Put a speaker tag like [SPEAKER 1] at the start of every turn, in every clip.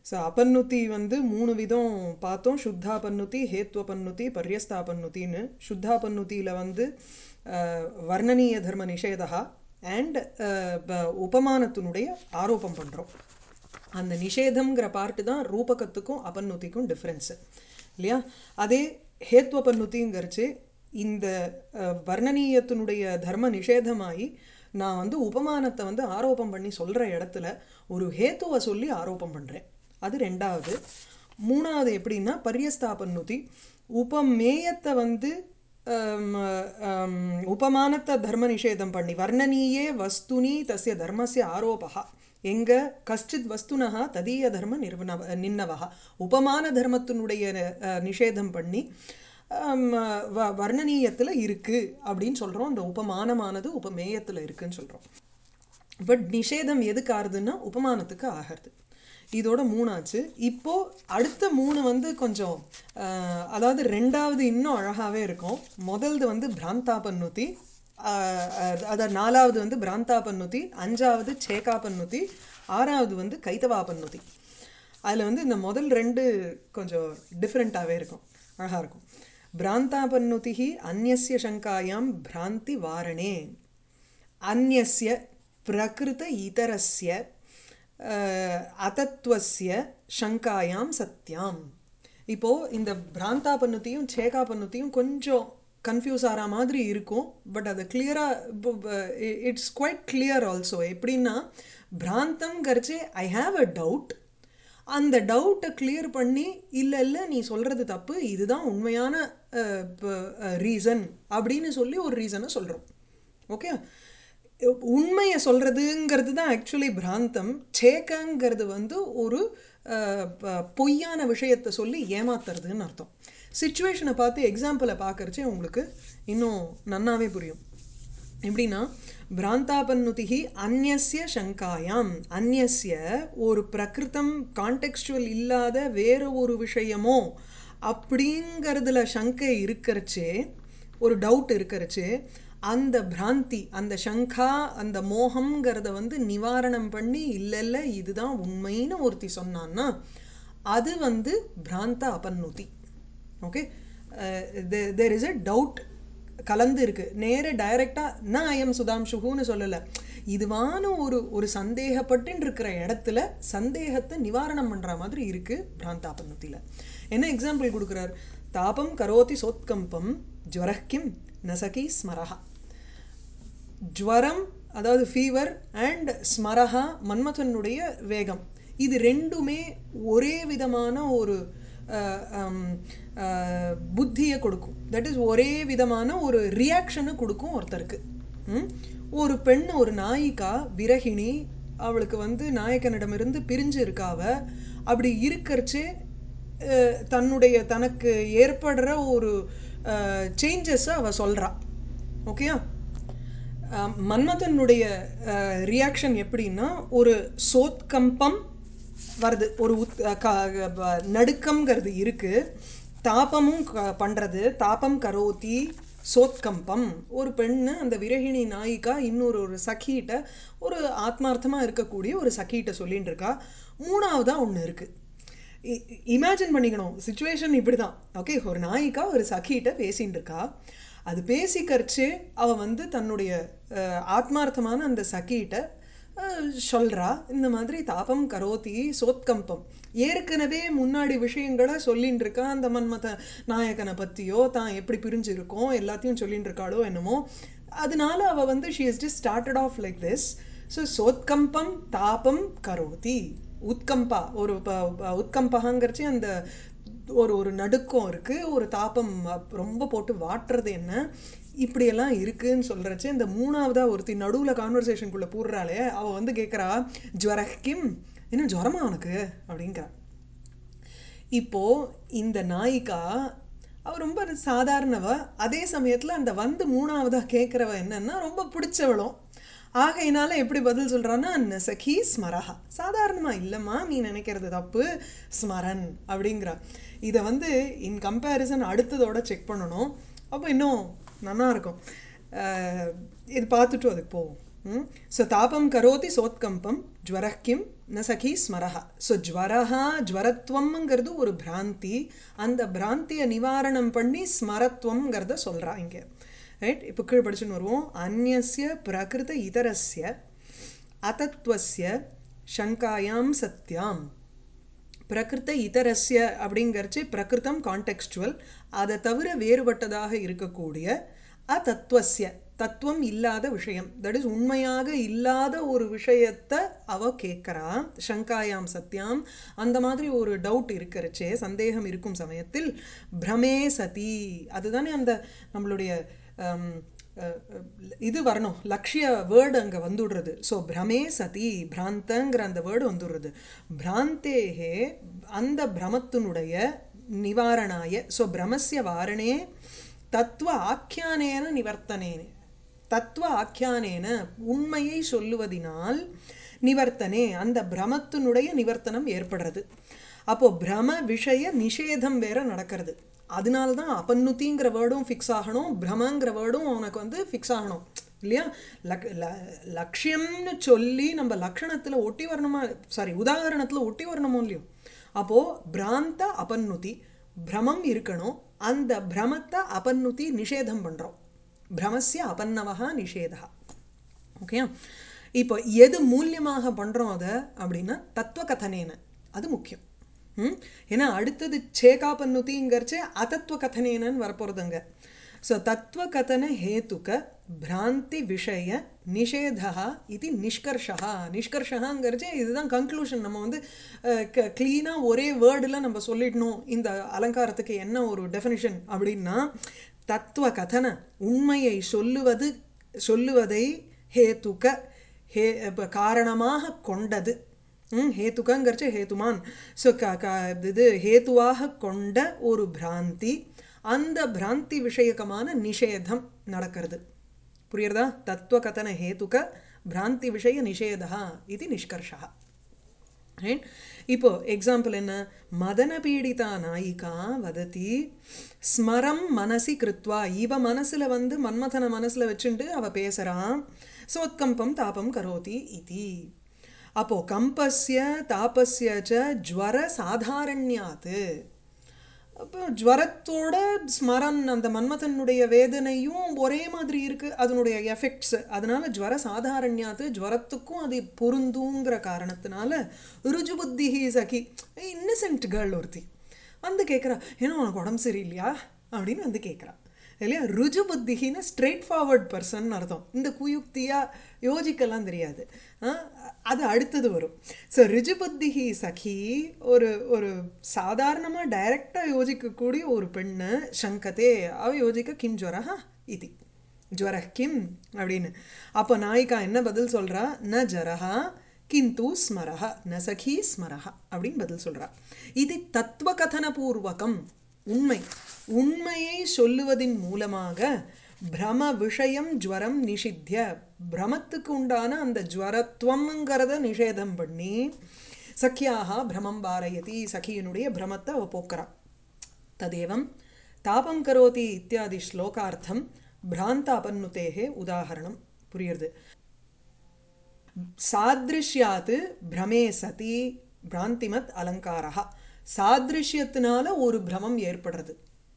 [SPEAKER 1] So அபன்னுத்தி வந்து மூணு விதம் பார்த்தோம் சுத்தாபன்னுத்தி ஹேத்வபன்னுத்தி பர்யஸ்தாபன்னுத்தின்னு சுத்தாபன்னுத்தியில் வந்து அஹ், வர்ணனீய தர்ம நிஷேதா அண்ட் உபமானத்தினுடைய ஆரோபம் பண்ணுறோம் அந்த நிஷேதம்ங்கிற பார்ட்டு தான் ரூபகத்துக்கும் அபன்னுத்திக்கும் டிஃப்ரென்ஸு இல்லையா அதே ஹேத்வபன்னுத்திங்கிறச்சு இந்த அஹ், வர்ணனீயத்தினுடைய தர்ம நிஷேதமாகி நான் வந்து உபமானத்தை வந்து ஆரோபம் பண்ணி சொல்கிற இடத்துல ஒரு ஹேத்துவை சொல்லி ஆரோபம் பண்ணுறேன் அது ரெண்டாவது மூணாவது எப்படின்னா பரியஸ்தாபன்னுதி உபமேயத்தை வந்து ஆம், ஆம், உபமானத்தை தர்ம நிஷேதம் பண்ணி வர்ணனீயே வஸ்துனி தஸ்ய தர்மஸ்ய ஆரோபா எங்க கஷ்டித் வஸ்துனஹா ததீய தர்ம நிர்வன நின்னவா உபமான தர்மத்தினுடைய அஹ், நிஷேதம் பண்ணி ஆம், வ வர்ணனீயத்தில் இருக்குது அப்படின்னு சொல்கிறோம் அந்த உபமானமானது உபமேயத்தில் இருக்குன்னு சொல்கிறோம் பட் நிஷேதம் எதுக்கு ஆறுதுன்னா உபமானத்துக்கு ஆகிறது இதோட மூணாச்சு இப்போ அடுத்த மூணு வந்து கொஞ்சம் ஆஹ், அதாவது ரெண்டாவது இன்னும் அழகாகவே இருக்கும் முதல்து வந்து பிராந்தாபன்னுத்தி அதாவது நாலாவது வந்து பிராந்தாபன்னுத்தி அஞ்சாவது சேகாபன்னுத்தி ஆறாவது வந்து கைத்தவாபன்னுத்தி அதில் வந்து இந்த முதல் ரெண்டு கொஞ்சம் டிஃப்ரெண்ட்டாகவே இருக்கும் அழகாக இருக்கும் பிராந்தாபன்னுதி அந்நிய சங்காயாம் பிராந்தி வாரணே அந்நிய பிரகிருத இதரஸ்ய அஹ், அதத்வஸ்ய சங்காயாம் சத்யாம் இப்போது இந்த பிராந்தாபன்னுத்தியும் சேகாபன்னுத்தியும் கொஞ்சம் கன்ஃபியூஸ் ஆகிற மாதிரி இருக்கும் பட் அது கிளியராக இட்ஸ் குவைட் கிளியர் ஆல்சோ எப்படின்னா பிராந்தம்ங்கிறச்சு ஐ ஹாவ் அ டவுட் அந்த டவுட்டை கிளியர் பண்ணி இல்லை இல்லை நீ சொல்கிறது தப்பு இதுதான் உண்மையான ரீசன் அப்படின்னு சொல்லி ஒரு ரீசனை சொல்கிறோம் ஓகே உண்மையை சொல்கிறதுங்கிறது தான் ஆக்சுவலி பிராந்தம் சேக்கங்கிறது வந்து ஒரு அஹ், ப- பொய்யான விஷயத்தை சொல்லி ஏமாத்துறதுன்னு அர்த்தம் சுச்சுவேஷனை பார்த்து எக்ஸாம்பிளை பார்க்கறச்சே உங்களுக்கு இன்னும் நன்னாவே புரியும் எப்படின்னா பிராந்தாபன்னுதிகி அந்நிய சங்காயாம் அந்நிய ஒரு பிரகிருதம் கான்டெக்ஸ்டுவல் இல்லாத வேற ஒரு விஷயமோ அப்படிங்கிறதுல சங்கை இருக்கிறச்சே ஒரு டவுட் இருக்கிறச்சே அந்த பிராந்தி அந்த சங்கா அந்த மோகம்ங்கிறத வந்து நிவாரணம் பண்ணி இல்லை இல்லை இதுதான் உண்மைன்னு ஒருத்தி சொன்னான்னா அது வந்து பிராந்த அபன்னுதி okay there is a doubt கலந்து இருக்கு நேர டைரக்டாக நான் ஐஎம் சுதாம்சுகுன்னு சொல்லலை இதுவான ஒரு ஒரு சந்தேகப்பட்டு இருக்கிற இடத்துல சந்தேகத்தை நிவாரணம் பண்ணுற மாதிரி இருக்கு பிராந்தாபன்னத்தில் என்ன எக்ஸாம்பிள் கொடுக்குறார் தாபம் கரோதி சோத்கம்பம் ஜுவரக்கிம் நசகி ஸ்மரஹா ஜுவரம் அதாவது ஃபீவர் அண்ட் ஸ்மரஹா மன்மதனுடைய வேகம் இது ரெண்டுமே ஒரே விதமான ஒரு அஹ், ஹம், அஹ், புத்தியை கொடுக்கும் தட் இஸ் ஒரே விதமான ஒரு ரியாக்ஷனை கொடுக்கும் ஒருத்தருக்கு ம்? ஒரு பெண் ஒரு நாயிக்கா விரகிணி அவளுக்கு வந்து நாயக்கனிடமிருந்து பிரிஞ்சு இருக்காவ அப்படி இருக்கறச்சே அஹ், தன்னுடைய தனக்கு ஏற்படுற ஒரு சேஞ்சஸை அவ சொல்றா ஓகேயா அஹ் மன்மதனுடைய ரியாக்ஷன் எப்படின்னா ஒரு சோத்கம்பம் வருது ஒரு உத் அஹ் க- ப- நடுக்கம்ங்கிறது இருக்கு தாபமும் க- பண்றது தாபம் கரோதி சோத்கம்பம் ஒரு பெண்ணு அந்த விரகிணி நாயிக்கா இன்னொரு ஒரு சகிட்ட ஒரு ஆத்மார்த்தமா இருக்கக்கூடிய ஒரு சகிட்ட சொல்லிட்டு இருக்கா மூணாவதா ஒன்று இருக்கு இமேஜின் பண்ணிக்கணும் சுச்சுவேஷன் இப்படி தான் ஓகே ஒரு நாயிக்கா ஒரு சகிட்ட பேசின்னு இருக்கா அது பேசிக்கரிச்சு அவ வந்து தன்னுடைய அஹ், ஆத்மார்த்தமான அந்த சகிட்ட அஹ், சொல்றா இந்த மாதிரி தாபம் கரோதி சோத்கம்பம் ஏற்கனவே முன்னாடி விஷயங்களை சொல்லின்னு இருக்கா அந்த மன்மத நாயகனை பற்றியோ தான் எப்படி பிரிஞ்சு இருக்கோம் எல்லாத்தையும் சொல்லின்னு இருக்காளோ என்னமோ அதனால அவ வந்து she is just started off like this so சோத்கம்பம் தாபம் கரோதி உத்கம்பா ஒரு ப- ப- உத்கம்பகாங்கிறச்சு அந்த ஒரு ஒரு நடுக்கம் இருக்குது ஒரு தாபம் அப்- ரொம்ப போட்டு வாட்டுறது என்ன இப்படியெல்லாம் இருக்குன்னு சொல்கிறச்சு இந்த மூணாவதாக ஒருத்தி நடுவில் கான்வர்சேஷனுக்குள்ளே பூர்றாளே அவள் வந்து கேட்குறா ஜுவரக்கிம் என்ன ஜுரமா உனக்கு அப்படிங்கிறா இப்போ இந்த நாயிக்கா அவ ரொம்ப சாதாரணவ அதே சமயத்தில் அந்த வந்து மூணாவதா கேட்குறவ என்னன்னா ரொம்ப பிடிச்சவளும் ஆகையினால எப்படி பதில் சொல்றான்னா நசகி ஸ்மரஹா சாதாரணமா இல்லைம்மா நீ நினைக்கிறது தப்பு ஸ்மரன் அப்படிங்கிறா இதை வந்து இன் கம்பேரிசன் அடுத்ததோட செக் பண்ணணும் அப்போ இன்னும் நல்லா இருக்கும் அஹ் இது பார்த்துட்டு அதுக்கு போவோம் ஸோ தாபம் கரோதி சோத்கம்பம் ஜ்வரः கிம் ந சகி ஸ்மரஹ ஸோ ஜ்வரஹா ஜ்வரத்வம்ங்கிறது ஒரு பிராந்தி அந்த பிராந்தியை நிவாரணம் பண்ணி ஸ்மரத்வம்ங்கிறத சொல்கிறா இங்கே ரைட் இப்போ கீழே படிச்சுன்னு வருவோம் அந்நிய பிரகிருத இதரஸ்ய அதத்வஸ்ய சங்காயாம் சத்யாம் பிரகிருத்த இதரஸ்ய அப்படிங்கிறச்சு பிரகிருத்தம் கான்டெக்ஸ்டுவல் அதை தவிர வேறுபட்டதாக இருக்கக்கூடிய அதத்வஸ்ய தத்துவம் இல்லாத விஷயம் தட் இஸ் உண்மையாக இல்லாத ஒரு விஷயத்தை அவ கேட்குறா சங்காயாம் சத்யாம் அந்த மாதிரி ஒரு டவுட் இருக்கிறச்சே சந்தேகம் இருக்கும் சமயத்தில் பிரமே சதி அதுதானே அந்த நம்மளுடைய இது வரணும் லக்ஷிய வேர்டு அங்கே வந்துடுறது ஸோ பிரமே சதி பிராந்தங்கிற அந்த வேர்டு வந்துடுறது பிராந்தேகே அந்த பிரமத்தினுடைய நிவாரணாய ஸோ பிரமஸ்ய வாரணே தத்துவ ஆக்கியானேன நிவர்த்தனேன தத்துவ ஆக்கியானேன உண்மையை சொல்லுவதினால் நிவர்த்தனே அந்த பிரமத்தினுடைய நிவர்த்தனம் ஏற்படுறது அப்போ பிரம விஷய நிஷேதம் வேற நடக்கிறது அதனால தான் அபன்னுத்திங்கிற வேர்டும் ஃபிக்ஸ் ஆகணும் பிரமங்கிற வேர்டும் உனக்கு வந்து ஃபிக்ஸ் ஆகணும் இல்லையா லக் லக்ஷியம்னு சொல்லி நம்ம லக்ஷணத்தில் ஒட்டி வரணுமா சாரி உதாரணத்தில் ஒட்டி வரணுமோ இல்லையோ அப்போது பிராந்த அபன்னுதி பிரமம் இருக்கணும் அந்த பிரமத்தை அபன்னுதி நிஷேதம் பண்ணுறோம் பிரமஸ்ய அபன்னவகா நிஷேதா ஓகே இப்போ எது மூலியமாக பண்ணுறோம் அதை அப்படின்னா தத்துவ கதனேன அது முக்கியம் ம் ஏன்னா அடுத்தது சேகா பன்னுத்திங்கிறச்சே அதத்துவ கதனேனன்னு வரப்போகிறதுங்க ஸோ தத்துவ கதன ஹேத்துக்க பிராந்தி விஷய நிஷேதா இது நிஷ்கர்ஷா நிஷ்கர்ஷாங்கிறச்சே இதுதான் கன்க்ளூஷன் நம்ம வந்து க்ளீனாக ஒரே வேர்டில் நம்ம சொல்லிடணும் இந்த அலங்காரத்துக்கு என்ன ஒரு டெஃபினிஷன் அப்படின்னா தத்துவ கதன உண்மையை சொல்லுவது சொல்லுவதை ஹேத்துக்க ஹே காரணமாக கொண்டது ஹேத்துக்கங்கிறச்சு ஹேத்துமான் ஸோ க க இது ஹேத்துவாக கொண்ட ஒரு பிராந்தி அந்த பிராந்தி விஷயகமான நிஷேதம் நடக்கிறது புரியுறதா தத்துவ கதன ஹேத்துக்க பிராந்தி விஷய நிஷேதா இது நிஷ்கர்ஷா ரைட் இப்போ எக்ஸாம்பிள் என்ன மதன பீடிதா நாயிகா வதத்தி ஸ்மரம் மனசி கிருத்வா இவ மனசில் வந்து மன்மதன மனசில் வச்சுட்டு அவ பேசுகிறான் சோத்கம்பம் தாபம் கரோதி இதி அப்போ கம்பஸ்ய தாபஸ்ய ச ஜுவர சாதாரண்யாத்து அப்போ ஜுவரத்தோட ஸ்மரன் அந்த மன்மதனுடைய வேதனையும் ஒரே மாதிரி இருக்குது அதனுடைய எஃபெக்ட்ஸ் அதனால ஜுவர சாதாரண்யாத்து ஜுவரத்துக்கும் அது பொருந்துங்கிற காரணத்தினால ருஜு புத்தி சகி இன்னசென்ட் கேர்ள் ஒருத்தி வந்து கேட்குறா ஏன்னா உனக்கு உடம்பு சரியில்லையா அப்படின்னு வந்து கேட்குறா இல்லையா ருஜு புத்திகின்னு ஸ்ட்ரெயிட் ஃபார்வர்ட் பர்சன் அர்த்தம் இந்த குயுக்தியாக யோசிக்கலாம் தெரியாது அது அடுத்தது வரும் ஸோ ரிஜு புத்திகி சகி ஒரு ஒரு சாதாரணமாக டைரக்டாக யோசிக்கக்கூடிய ஒரு பெண்ணு சங்கத்தே அவ யோசிக்க கிம் ஜுவரஹா இது ஜுவர கிம் அப்படின்னு அப்போ நாயிகா என்ன பதில் சொல்கிறா ந ஜரஹா கிந்து ஸ்மரஹா ந சகி ஸ்மரஹா அப்படின்னு பதில் சொல்கிறா இது தத்துவ கதன பூர்வகம் உண்மை உண்மையை சொல்லுவதின் மூலமாக பிரம விஷயம் ஜுவரம் நிஷித்திய பிரமத்துக்கு உண்டான அந்த ஜுவரத்துவம்ங்கிறத நிஷேதம் பண்ணி சக்கியாக பிரமம் பாரயதி சகியினுடைய பிரமத்தை அவ போக்குறான் ததேவம் தாபம் கரோதி இத்தியாதி ஸ்லோகார்த்தம் பிராந்த அபன்னுதேகே உதாகரணம் புரியுறது சாதிருஷ்யாத்து பிரமே சதி பிராந்திமத் அலங்காரா சாதிருஷ்யத்தினால ஒரு பிரமம் ஏற்படுறது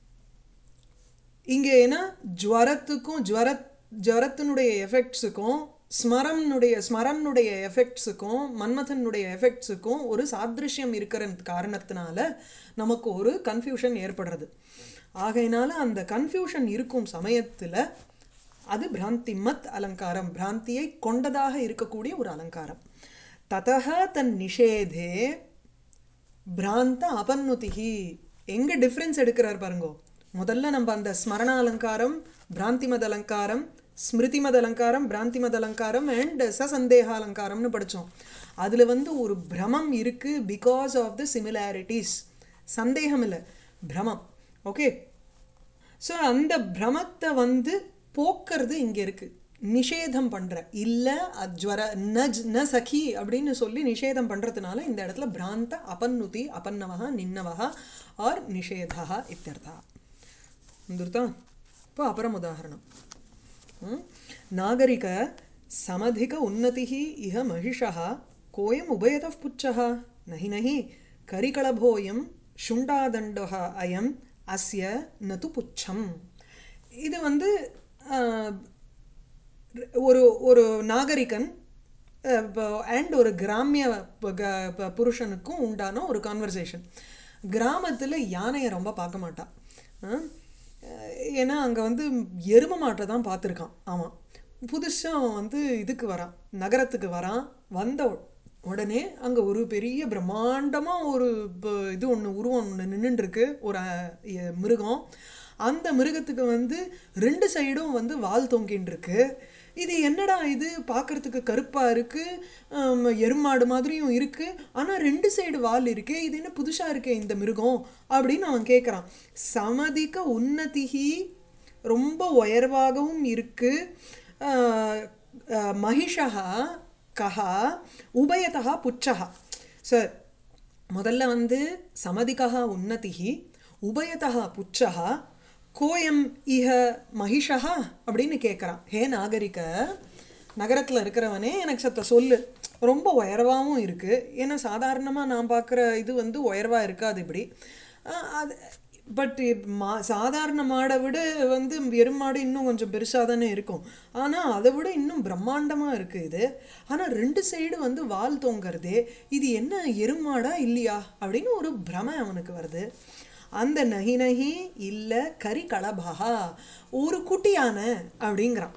[SPEAKER 1] இங்கே ஏன்னா ஜுவரத்துக்கும் ஜுவர ஜுவரத்தினுடைய எஃபெக்ட்ஸுக்கும் ஸ்மரனுடைய ஸ்மரனுடைய எஃபெக்ட்ஸுக்கும் மன்மதனுடைய எஃபெக்ட்ஸுக்கும் ஒரு சாதிருஷ்யம் இருக்கிற காரணத்தினால நமக்கு ஒரு கன்ஃபியூஷன் ஏற்படுறது ஆகையினால அந்த கன்ஃபியூஷன் இருக்கும் சமயத்தில் அது பிராந்தி மத் அலங்காரம் பிராந்தியை கொண்டதாக இருக்கக்கூடிய ஒரு அலங்காரம் ததக தன் நிஷேதே பிராந்த அபன்னுதிகி எங்கே டிஃப்ரென்ஸ் எடுக்கிறார் பாருங்கோ முதல்ல நம்ம அந்த ஸ்மரண அலங்காரம் பிராந்திமத் அலங்காரம் ஸ்மிருதிமத் அலங்காரம் பிராந்திமத் அலங்காரம் அண்ட் சசந்தேக அலங்காரம்னு படித்தோம் அதில் வந்து ஒரு பிரமம் இருக்குது பிகாஸ் ஆஃப் த சிமிலாரிட்டிஸ் சந்தேகம் இல்லை பிரமம் ஓகே ஸோ அந்த பிரமத்தை வந்து போக்குறது இங்கே இருக்குது நிஷேதம் பண்ணுற இல்லை அஜ்வர நஜ் ந சகி அப்படின்னு சொல்லி நிஷேதம் பண்ணுறதுனால இந்த இடத்துல பிராந்த அபன்னுதி அபன்னவகா நின்னவகா ஆர் நிஷேதா இத்தியர்த்தா வந்துருத்தா இப்போ அப்புறம் உதாரணம் நாகரிக समधिक उन्नतिः इह महिषः कोऽयम् उभयतः पुच्छः नहि नहि करिकलभोऽयं शुण्डादण्डः अयम् अस्य न तु पुच्छम् இது வந்து ஆஹ், ஒரு ஒரு நாகரிகன் அண்ட் ஒரு கிராமிய ப- க- ப- புருஷனுக்கும் உண்டான ஒரு கான்வர்சேஷன் கிராமத்தில் யானையை ரொம்ப பார்க்க மாட்டான் ஆஹ், ஏன்னா அங்கே வந்து எரும மாட்டை தான் பார்த்துருக்கான் ஆமாம் புதுசாக அவன் வந்து இதுக்கு வரான் நகரத்துக்கு வரான் வந்த உ- உடனே அங்கே ஒரு பெரிய பிரம்மாண்டமாக ஒரு ப- இது ஒன்று உருவம் ஒன்று நின்றுட்டுருக்கு ஒரு அஹ், எ- மிருகம் அந்த மிருகத்துக்கு வந்து ரெண்டு சைடும் வந்து வால் தொங்கின்னு இருக்கு இது என்னடா இது பார்க்கறதுக்கு கருப்பாக இருக்குது எருமாடு மாதிரியும் இருக்குது ஆனால் ரெண்டு சைடு வால் இருக்கே இது என்ன புதுசாக இருக்கே இந்த மிருகம் அப்படின்னு அவன் கேட்குறான் சமதிக்க உன்னதிகி ரொம்ப உயர்வாகவும் இருக்கு ஆஹ், ஆஹ், மகிஷா கஹா உபயதா புச்சகா சார் முதல்ல வந்து சமதிகா உன்னதிகி உபயதா புச்சகா கோயம் இஹ மகிஷா அப்படின்னு கேட்குறான் ஹே நாகரிக நகரத்தில் இருக்கிறவனே எனக்கு சத்த சொல்லு ரொம்ப உயர்வாகவும் இருக்குது ஏன்னா சாதாரணமாக நான் பார்க்குற இது வந்து உயர்வாக இருக்காது இப்படி ஆஹ் அது பட் மா சாதாரண மாடை விட வந்து எருமாடு இன்னும் கொஞ்சம் பெருசாக தானே இருக்கும் ஆனால் அதை விட இன்னும் பிரம்மாண்டமாக இருக்குது இது ஆனால் ரெண்டு சைடு வந்து வால் தொங்குறதே இது என்ன எருமாடா இல்லையா அப்படின்னு ஒரு பிரமை அவனுக்கு வருது அந்த நகி நகி இல்லை கரி களபா ஒரு குட்டி யானை அப்படிங்கிறான்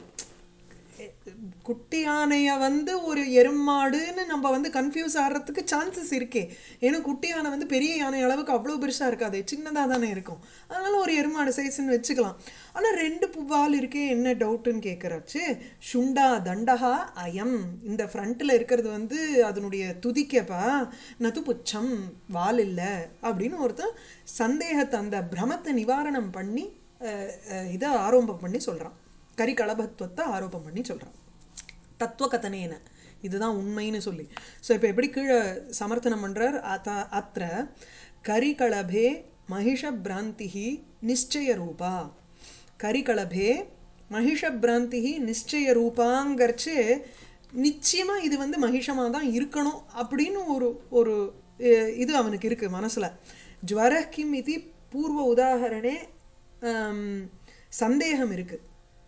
[SPEAKER 1] குட்டி யானையை வந்து ஒரு எருமாடுன்னு நம்ம வந்து கன்ஃபியூஸ் ஆகிறதுக்கு சான்சஸ் இருக்கே ஏன்னா குட்டி யானை வந்து பெரிய யானை அளவுக்கு அவ்வளோ பெருசாக இருக்காது சின்னதாக தானே இருக்கும் அதனால ஒரு எருமாடு சைஸ்ன்னு வச்சுக்கலாம் ஆனால் ரெண்டு பு- வால் இருக்கே என்ன டவுட்டுன்னு கேட்குறாச்சு சுண்டா தண்டகா அயம் இந்த ஃப்ரண்ட்டில் இருக்கிறது வந்து அதனுடைய துதிக்கப்பா நது புச்சம் வால் இல்லை அப்படின்னு ஒருத்தன் சந்தேகத்தை அந்த பிரமத்தை நிவாரணம் பண்ணி அஹ், அஹ், இதை ஆரோபம் பண்ணி சொல்கிறான் கரிகலபத்துவத்தை ஆரோபம் பண்ணி சொல்கிறான் தத்துவகதனேன இதுதான் உண்மைன்னு சொல்லி ஸோ இப்போ எப்படி கீழே சமர்த்தனம் பண்ணுறார் அத்த அத்த கரிகளபே மகிஷபிராந்திஹி நிச்சய ரூபா கரிகளபே மகிஷபிராந்திஹி நிச்சய ரூபாங்கிறச்சு நிச்சயமாக இது வந்து மகிஷமாக தான் இருக்கணும் அப்படின்னு ஒரு ஒரு அஹ், இது அவனுக்கு இருக்குது மனசில் ஜுவர கிம் இது பூர்வ உதாகரணே ஆம், சந்தேகம் இருக்குது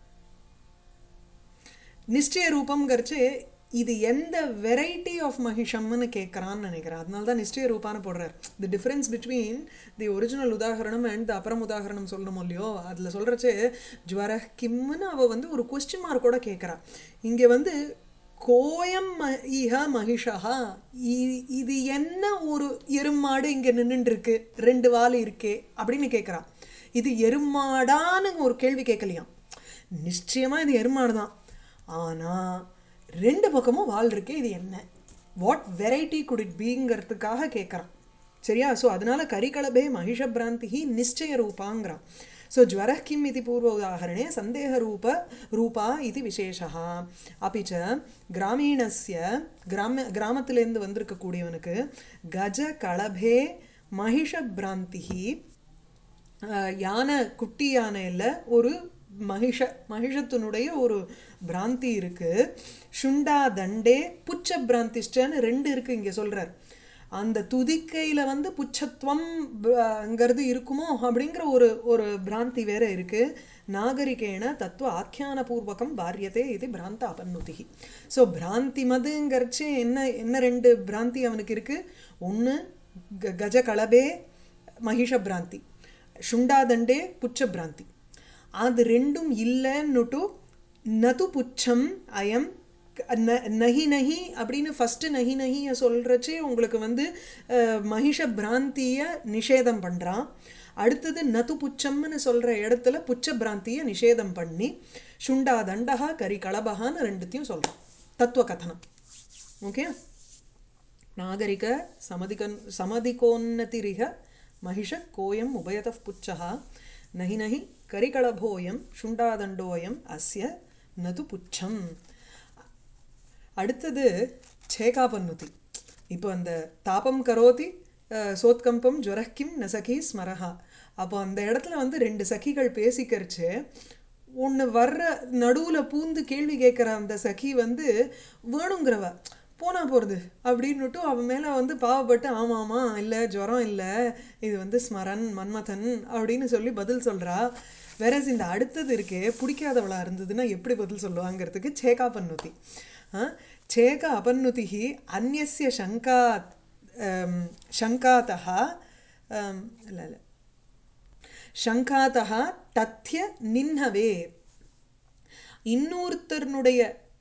[SPEAKER 1] நிச்சய ரூபம்ங்கிறச்சு இது எந்த வெரைட்டி ஆஃப் மகிஷம்னு கேட்குறான்னு நினைக்கிறேன் அதனால தான் நிச்சய ரூபான்னு போடுறார் the difference between the original உதாகரணம் அண்ட் தி அப்புறம் உதாகரணம் சொல்லணும் இல்லையோ அதில் சொல்கிறச்சு ஜுவர கிம்னு அவள் வந்து ஒரு கொஸ்டின் மார்க் கூட கேட்குறா இங்கே வந்து கோயம் ம- இஹ மகிஷா இ- இது என்ன ஒரு எருமாடு இங்கே நின்றுருக்கு ரெண்டு வால் இருக்கே அப்படின்னு கேட்குறா இது எருமாடான்னு ஒரு கேள்வி கேட்கலையாம் நிச்சயமாக இது எருமாடு தான் ஆனால் ரெண்டு பக்கமும் வால் இருக்கே இது என்ன வாட் வெரைட்டி குட் இட் பீங்கிறதுக்காக கேட்குறான் சரியா ஸோ அதனால கரிகளபே மகிஷபிராந்தி நிச்சய ரூபாங்கிறான் ஸோ ஜ்வர கிம் இது பூர்வ உதாகரணே சந்தேகரூப ரூபா இது விசேஷா அப்படி ச கிராமீணஸ்ய கிராம கிராமத்திலேருந்து வந்திருக்கக்கூடியவனுக்கு கஜ களபே மகிஷபிராந்தி அஹ், யானை குட்டி யானையில் ஒரு மகிஷ மகிஷத்தினுடைய ஒரு பிராந்தி இருக்கு சுண்டா தண்டே புச்ச பிராந்திஷ்டன்னு ரெண்டு இருக்கு இங்கே சொல்றார் அந்த துதிக்கையில் வந்து புச்சத்துவம்ங்கிறது இருக்குமோ அப்படிங்கிற ஒரு ஒரு பிராந்தி வேற இருக்கு நாகரிகேன தத்துவ ஆக்கியான பூர்வகம் பாரியதே இது பிராந்த அபன்னுதி ஸோ பிராந்தி மதுங்கிறச்சு என்ன என்ன ரெண்டு பிராந்தி அவனுக்கு இருக்கு ஒன்று கஜ களபே மகிஷ பிராந்தி ಶುಂಡಾದಂಡೆ ಪುಚ್ಚ ಭ್ರಾಂತಿ ಅದು ரெண்டும் இல்லைன்னுட்டு நது புச்சம் அயம் ந நஹி நஹி அப்படின்னு ஃபஸ்ட்டு நஹி நஹியை சொல்கிறச்சே உங்களுக்கு வந்து அஹ், மகிஷ பிராந்தியை நிஷேதம் பண்ணுறான் அடுத்தது நது புச்சம்னு சொல்கிற இடத்துல புச்ச பிராந்தியை நிஷேதம் பண்ணி சுண்டா தண்டகா கரி களபகான்னு ரெண்டுத்தையும் சொல்கிறான் தத்துவ கதனம் ஓகே ನಾಗರಿಕ ಸಮಧಿಕನ್ ಸಮಧಿಕೋನ್ನತಿರಿಹ ಮಹಿಷ ಕೋಯಂ ಉಭಯತಃ ಪುಚ್ಚಃ ನಹಿ ನಹಿ ಕರಿಕಳಭೋಯಂ ಶುಂಡಾದಂಡೋಯಂ ಅಸ್ಯ ನದು புச்சம் அடுத்தது சேகாபன்னுதி இப்போ அந்த தாபம் கரோதி அஹ், சோத்கம்பம் ஜுவரக்கிம் ந சகி ஸ்மரஹா அப்போ அந்த இடத்துல வந்து ரெண்டு சகிகள் பேசிக்கிறச்சு ஒன்று வர்ற நடுவில் பூந்து கேள்வி கேட்குற அந்த சகி வந்து வேணுங்கிறவ போனா போகிறது அப்படின்னுட்டு அவன் மேலே வந்து பாவப்பட்டு ஆமாம் ஆமாம் இல்லை ஜுரம் இல்லை இது வந்து ஸ்மரன் மன்மதன் அப்படின்னு சொல்லி பதில் சொல்கிறா வேறஸ் இந்த அடுத்தது இருக்கே பிடிக்காதவளா இருந்ததுன்னா எப்படி பதில் சொல்லுவாங்கிறதுக்கு சேகா பன்னுதி சேக அபன்னுதிஹி அந்நிய சங்கா சங்காத்தः இல்லை இல்லை சங்காத்தா தத்திய நின்னவே இன்னொருத்தருனுடைய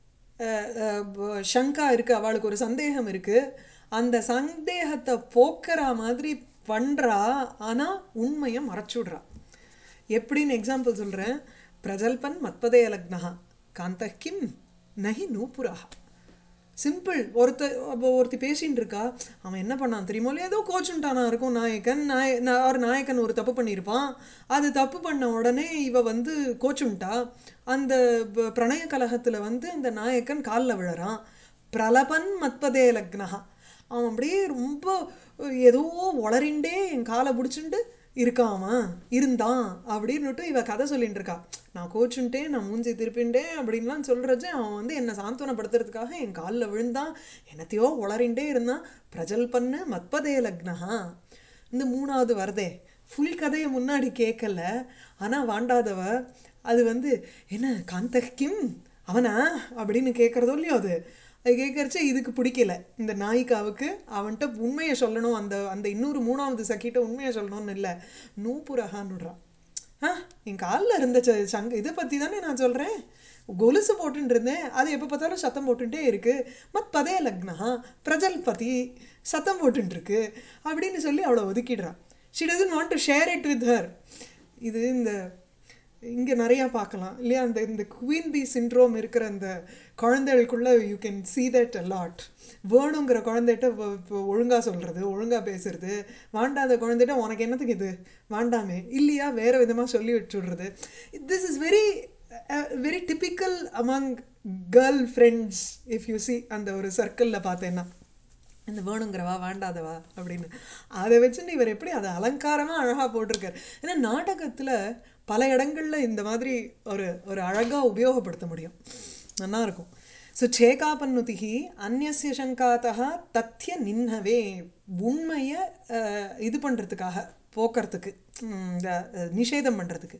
[SPEAKER 1] சங்கா இருக்குது அவளுக்கு ஒரு சந்தேகம் இருக்குது அந்த சந்தேகத்தை போக்குற மாதிரி பண்ணுறா ஆனால் உண்மையை மறைச்சுடுறா எப்படின்னு எக்ஸாம்பிள் சொல்கிறேன் பிரஜல்பன் மத்பதே லக்னஹா காந்த கிம் நஹி நூபுராக சிம்பிள் ஒருத்த அப்போ ஒருத்தி பேசின்னு இருக்கா அவன் என்ன பண்ணான் தெரியுமோ இல்லையா ஏதோ கோச்சுட்டானா இருக்கும் நாயக்கன் நாய ஒரு நாயக்கன் ஒரு தப்பு பண்ணியிருப்பான் அது தப்பு பண்ண உடனே இவ வந்து கோச்சுன்ட்டா அந்த பிரணய கலகத்தில் வந்து அந்த நாயக்கன் காலில் விழறான் பிரலபன் மத்பதே லக்னஹா அவன் அப்படியே ரொம்ப ஏதோ உளறிண்டே என் காலை பிடிச்சிண்டு இருக்காமா இருந்தான் அப்படின்னுட்டு இவ கதை சொல்லிட்டு இருக்கா நான் கோச்சுன்ட்டேன் நான் மூஞ்சி திருப்பின்ட்டேன் அப்படின்லாம் சொல்கிறச்ச அவன் வந்து என்னை சாந்தவனப்படுத்துறதுக்காக என் காலில் விழுந்தான் என்னத்தையோ உளறிண்டே இருந்தான் பிரஜல் பண்ண மத்பதே லக்னஹா இந்த மூணாவது வருதே ஃபுல் கதையை முன்னாடி கேட்கல ஆனால் வாண்டாதவ அது வந்து என்ன காந்தகிம் அவனா அப்படின்னு கேட்குறதோ இல்லையோ அது அது கேட்கறச்ச இதுக்கு பிடிக்கல இந்த நாயிக்காவுக்கு அவன்கிட்ட உண்மையை சொல்லணும் அந்த அந்த இன்னொரு மூணாவது சக்கிட்ட உண்மையை சொல்லணும்னு இல்லை நூப்புரகான்னுடுறான் ஆ என் காலில் இருந்த சங்க இதை பற்றி தானே நான் சொல்கிறேன் கொலுசு போட்டுட்டு இருந்தேன் அது எப்போ பார்த்தாலும் சத்தம் போட்டுட்டே இருக்குது மத் பதே லக்னா பிரஜல்பதி சத்தம் போட்டுருக்கு அப்படின்னு சொல்லி அவளை ஒதுக்கிடுறான் she doesn't want to share it with her இது இந்த இங்கே நிறையா பார்க்கலாம் இல்லையா அந்த இந்த குவீன் பி சின்ட்ரோம் இருக்கிற அந்த குழந்தைகளுக்குள்ளே you can see that a lot வேணுங்கிற குழந்தைகிட்ட இப்போ ஒழுங்காக சொல்கிறது ஒழுங்காக பேசுறது வாண்டாத குழந்தைகிட்ட உனக்கு என்னத்துக்கு இது வாண்டாமே இல்லையா வேறு விதமாக சொல்லி வச்சுடுறது this is very very typical among girl friends if you see அந்த ஒரு சர்க்கிளில் பார்த்தேன்னா இந்த வேணுங்கிறவா வாண்டாதவா அப்படின்னு அதை வச்சுட்டு இவர் எப்படி அதை அலங்காரமாக அழகாக போட்டிருக்கார் ஏன்னா நாடகத்தில் பல இடங்களில் இந்த மாதிரி ஒரு ஒரு அழகாக உபயோகப்படுத்த முடியும் நல்லா இருக்கும் ஸோ சேகாபன்னுதிகி அந்நிய சங்காத்தா தத்திய நின்னவே உண்மையை இது பண்ணுறதுக்காக போக்குறதுக்கு இந்த நிஷேதம் பண்ணுறதுக்கு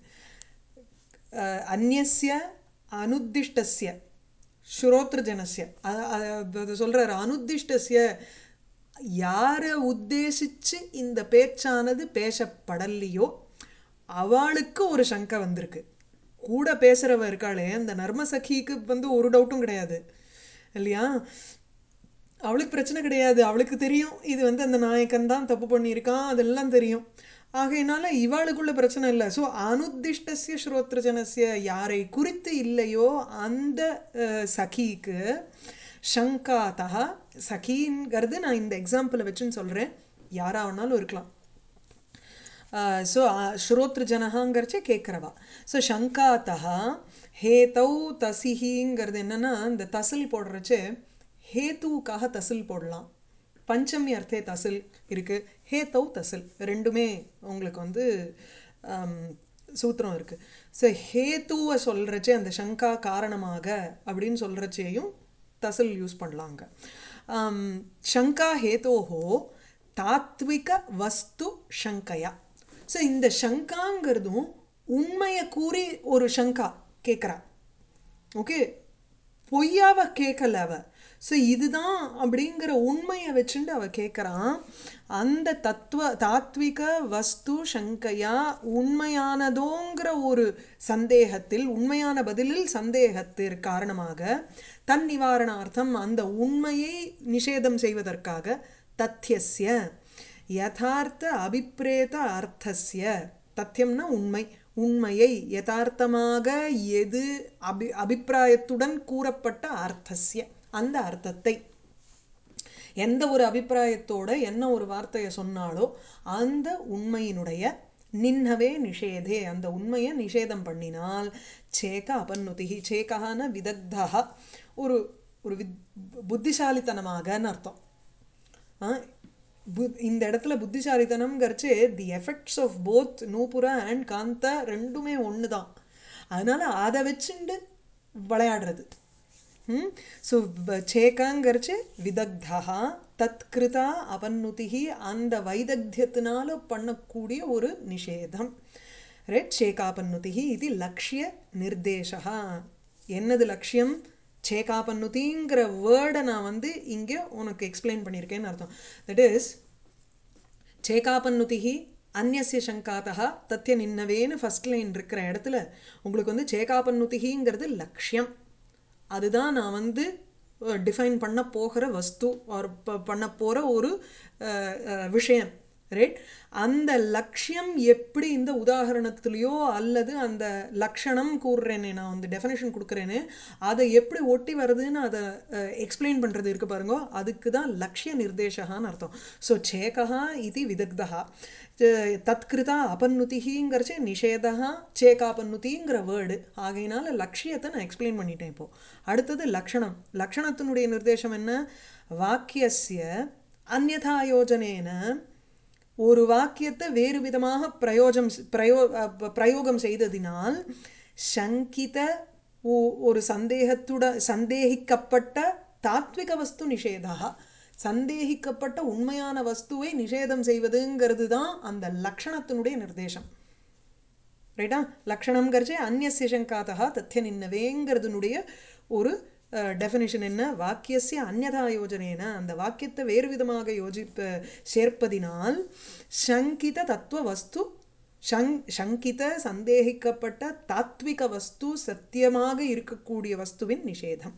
[SPEAKER 1] அந்நிய அனுத்திஷ்டஸ்ய ஸ்ரோத்ரஜனஸ்ய அது சொல்கிறார் அனுத்திஷ்டஸ்ய யாரை உத்தேசித்து இந்த பேச்சானது பேசப்படலையோ அவளுக்கு ஒரு சங்கை வந்திருக்கு கூட பேசுகிறவ இருக்காளே அந்த நர்மசகிக்கு வந்து ஒரு டவுட்டும் கிடையாது இல்லையா அவளுக்கு பிரச்சனை கிடையாது அவளுக்கு தெரியும் இது வந்து அந்த நாயக்கன் தான் தப்பு பண்ணியிருக்கான் அதெல்லாம் தெரியும் ஆகையினால இவாளுக்குள்ள பிரச்சனை இல்லை ஸோ அனுத்திஷ்டசிய ஸ்ரோத்ரஜனசிய யாரை குறித்து இல்லையோ அந்த சகிக்கு ஷங்காத்தா சகிங்கிறது நான் இந்த எக்ஸாம்பிளை வச்சுன்னு சொல்கிறேன் யாராக வேணாலும் இருக்கலாம் ஸோ ஸ்ரோத்ரஜனகாங்கிறச்சே கேட்குறவா ஸோ ஷங்காத்தா ஹேதௌ தசிஹிங்கிறது என்னென்னா இந்த தசில் போடுறச்சே ஹேத்துவுக்காக தசில் போடலாம் பஞ்சமி அர்த்தே தசில் இருக்குது ஹேத்தௌ தசில் ரெண்டுமே உங்களுக்கு வந்து சூத்திரம் இருக்குது ஸோ ஹேத்துவை சொல்கிறச்சே அந்த சங்கா காரணமாக அப்படின்னு சொல்கிறச்சேயும் தசில் யூஸ் பண்ணலாங்க சங்கா ஹேத்தோஹோ தாத்விக வஸ்து சங்கையா ஸோ இந்த சங்காங்கிறதும் உண்மையை கூறி ஒரு சங்கா கேட்குறா ஓகே பொய்யாவ கேட்கல அவ ஸோ இதுதான் அப்படிங்கிற உண்மையை வச்சுட்டு அவ கேட்குறான் அந்த தத்துவ தாத்விக வஸ்து சங்கையா உண்மையானதோங்கிற ஒரு சந்தேகத்தில் உண்மையான பதிலில் சந்தேகத்திற்கு காரணமாக தன் நிவாரணார்த்தம் அந்த உண்மையை நிஷேதம் செய்வதற்காக தத்தியஸ்ய யதார்த்த அபிப்பிரேத அர்த்தஸ்ய தத்தியம்னா உண்மை உண்மையை யதார்த்தமாக எது அபி அபிப்பிராயத்துடன் கூறப்பட்ட அர்த்தஸ்ய அந்த அர்த்தத்தை எந்த ஒரு அபிப்பிராயத்தோட என்ன ஒரு வார்த்தையை சொன்னாலோ அந்த உண்மையினுடைய நின்னவே நிஷேதே அந்த உண்மையை நிஷேதம் பண்ணினால் சேக அபன்னுதிகி சேகான விதக்தா ஒரு ஒரு வித் புத்திசாலித்தனமாகன்னு அர்த்தம் இந்த இடத்துல புத்திசாலித்தனம்ங்கிறச்சு தி எஃபெக்ட்ஸ் ஆஃப் போத் நூபுரா அண்ட் காந்தா ரெண்டுமே ஒன்று தான் அதனால அதை வச்சுண்டு விளையாடுறது ம் ஸோ சேகாங்கிறச்சு விதக்தா தத்கிருதா அபன்னுதிகி அந்த வைதக்தியத்தினால பண்ணக்கூடிய ஒரு நிஷேதம் ரைட் சேகாபன்னுதிகி இது லக்ஷ்ய நிர்தேசா என்னது லட்சியம் சேகாபன்னுதிங்கிற வேர்டை நான் வந்து இங்கே உனக்கு எக்ஸ்பிளைன் பண்ணியிருக்கேன்னு அர்த்தம் தட் இஸ் சேகாபன்னுதிகி அந்நிய சங்காத்தா தத்திய நின்னவேன்னு ஃபர்ஸ்ட் லைன் இருக்கிற இடத்துல உங்களுக்கு வந்து சேகாபன்னுதிகிங்கிறது லக்ஷ்யம் அதுதான் நான் வந்து டிஃபைன் பண்ண போகிற வஸ்து ஒரு பண்ண போகிற ஒரு விஷயம் ரைட் அந்த லக்ஷ்யம் எப்படி இந்த உதாரணத்துலேயோ அல்லது அந்த லக்ஷணம் கூறுறேனே நான் வந்து டெஃபினேஷன் கொடுக்குறேனே அதை எப்படி ஒட்டி வருதுன்னு அதை எக்ஸ்பிளைன் பண்ணுறது இருக்கு பாருங்க அதுக்கு தான் லக்ஷ்ய நிர்தேசகான்னு அர்த்தம் ஸோ சேகா இது விதக்தா தத்கிருதா அபன்னுதிங்கிறச்சே நிஷேதா சேகாபன்னுதிங்கிற வேர்டு ஆகையினால லட்சியத்தை நான் எக்ஸ்பிளைன் பண்ணிட்டேன் இப்போது அடுத்தது லக்ஷணம் லக்ஷணத்தினுடைய நிர்தேசம் என்ன வாக்கியசிய அந்நதா யோஜனேன ஒரு வாக்கியத்தை வேறு விதமாக பிரயோஜம் பிரயோ பிரயோகம் செய்ததினால் சங்கித ஒரு சந்தேகத்துட சந்தேகிக்கப்பட்ட தாத்விக வஸ்து நிஷேதா சந்தேகிக்கப்பட்ட உண்மையான வஸ்துவை நிஷேதம் செய்வதுங்கிறது தான் அந்த லக்ஷணத்தினுடைய நிர்தேசம் ரைட்டா லக்ஷணம்ங்கிறச்சே அந்நிய சங்காதா தத்திய நின்னவேங்கிறதுனுடைய ஒரு டெஃபினிஷன் என்ன வாக்கியசிய அந்நதா யோஜனேன அந்த வாக்கியத்தை வேறு விதமாக யோசிப்ப சேர்ப்பதினால் சங்கித தத்துவ வஸ்து சங் சங்கித சந்தேகிக்கப்பட்ட தாத்விக வஸ்து சத்தியமாக இருக்கக்கூடிய வஸ்துவின் நிஷேதம்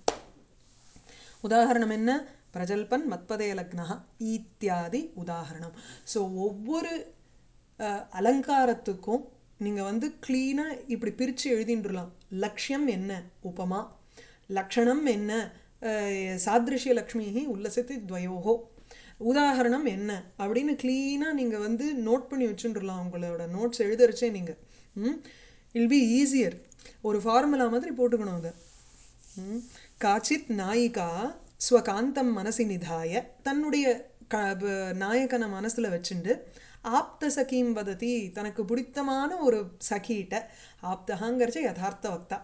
[SPEAKER 1] உதாரணம் என்ன பிரஜல்பன் மத்பதய லக்னா ஈத்தியாதி உதாரணம் ஸோ ஒவ்வொரு அலங்காரத்துக்கும் நீங்கள் வந்து க்ளீனாக இப்படி பிரித்து எழுதின்றலாம் லக்ஷ்யம் என்ன உபமா லக்ஷணம் என்ன சாதிருஷ்ய லக்ஷ்மி உல்லசத்தி துவயோகோ உதாரணம் என்ன அப்படின்னு க்ளீனாக நீங்கள் வந்து நோட் பண்ணி வச்சுட்டுலாம் உங்களோட நோட்ஸ் எழுதரிச்சே நீங்கள் ம் இல் பி ஈஸியர் ஒரு ஃபார்முலா மாதிரி போட்டுக்கணும் அதை காச்சித் நாயிகா ஸ்வகாந்தம் மனசி நிதாய தன்னுடைய க நாயகனை மனசில் வச்சுண்டு ஆப்த சகீம் வததி தனக்கு பிடித்தமான ஒரு சகிட்ட ஆப்தகாங்கிறச்ச யதார்த்த வக்தா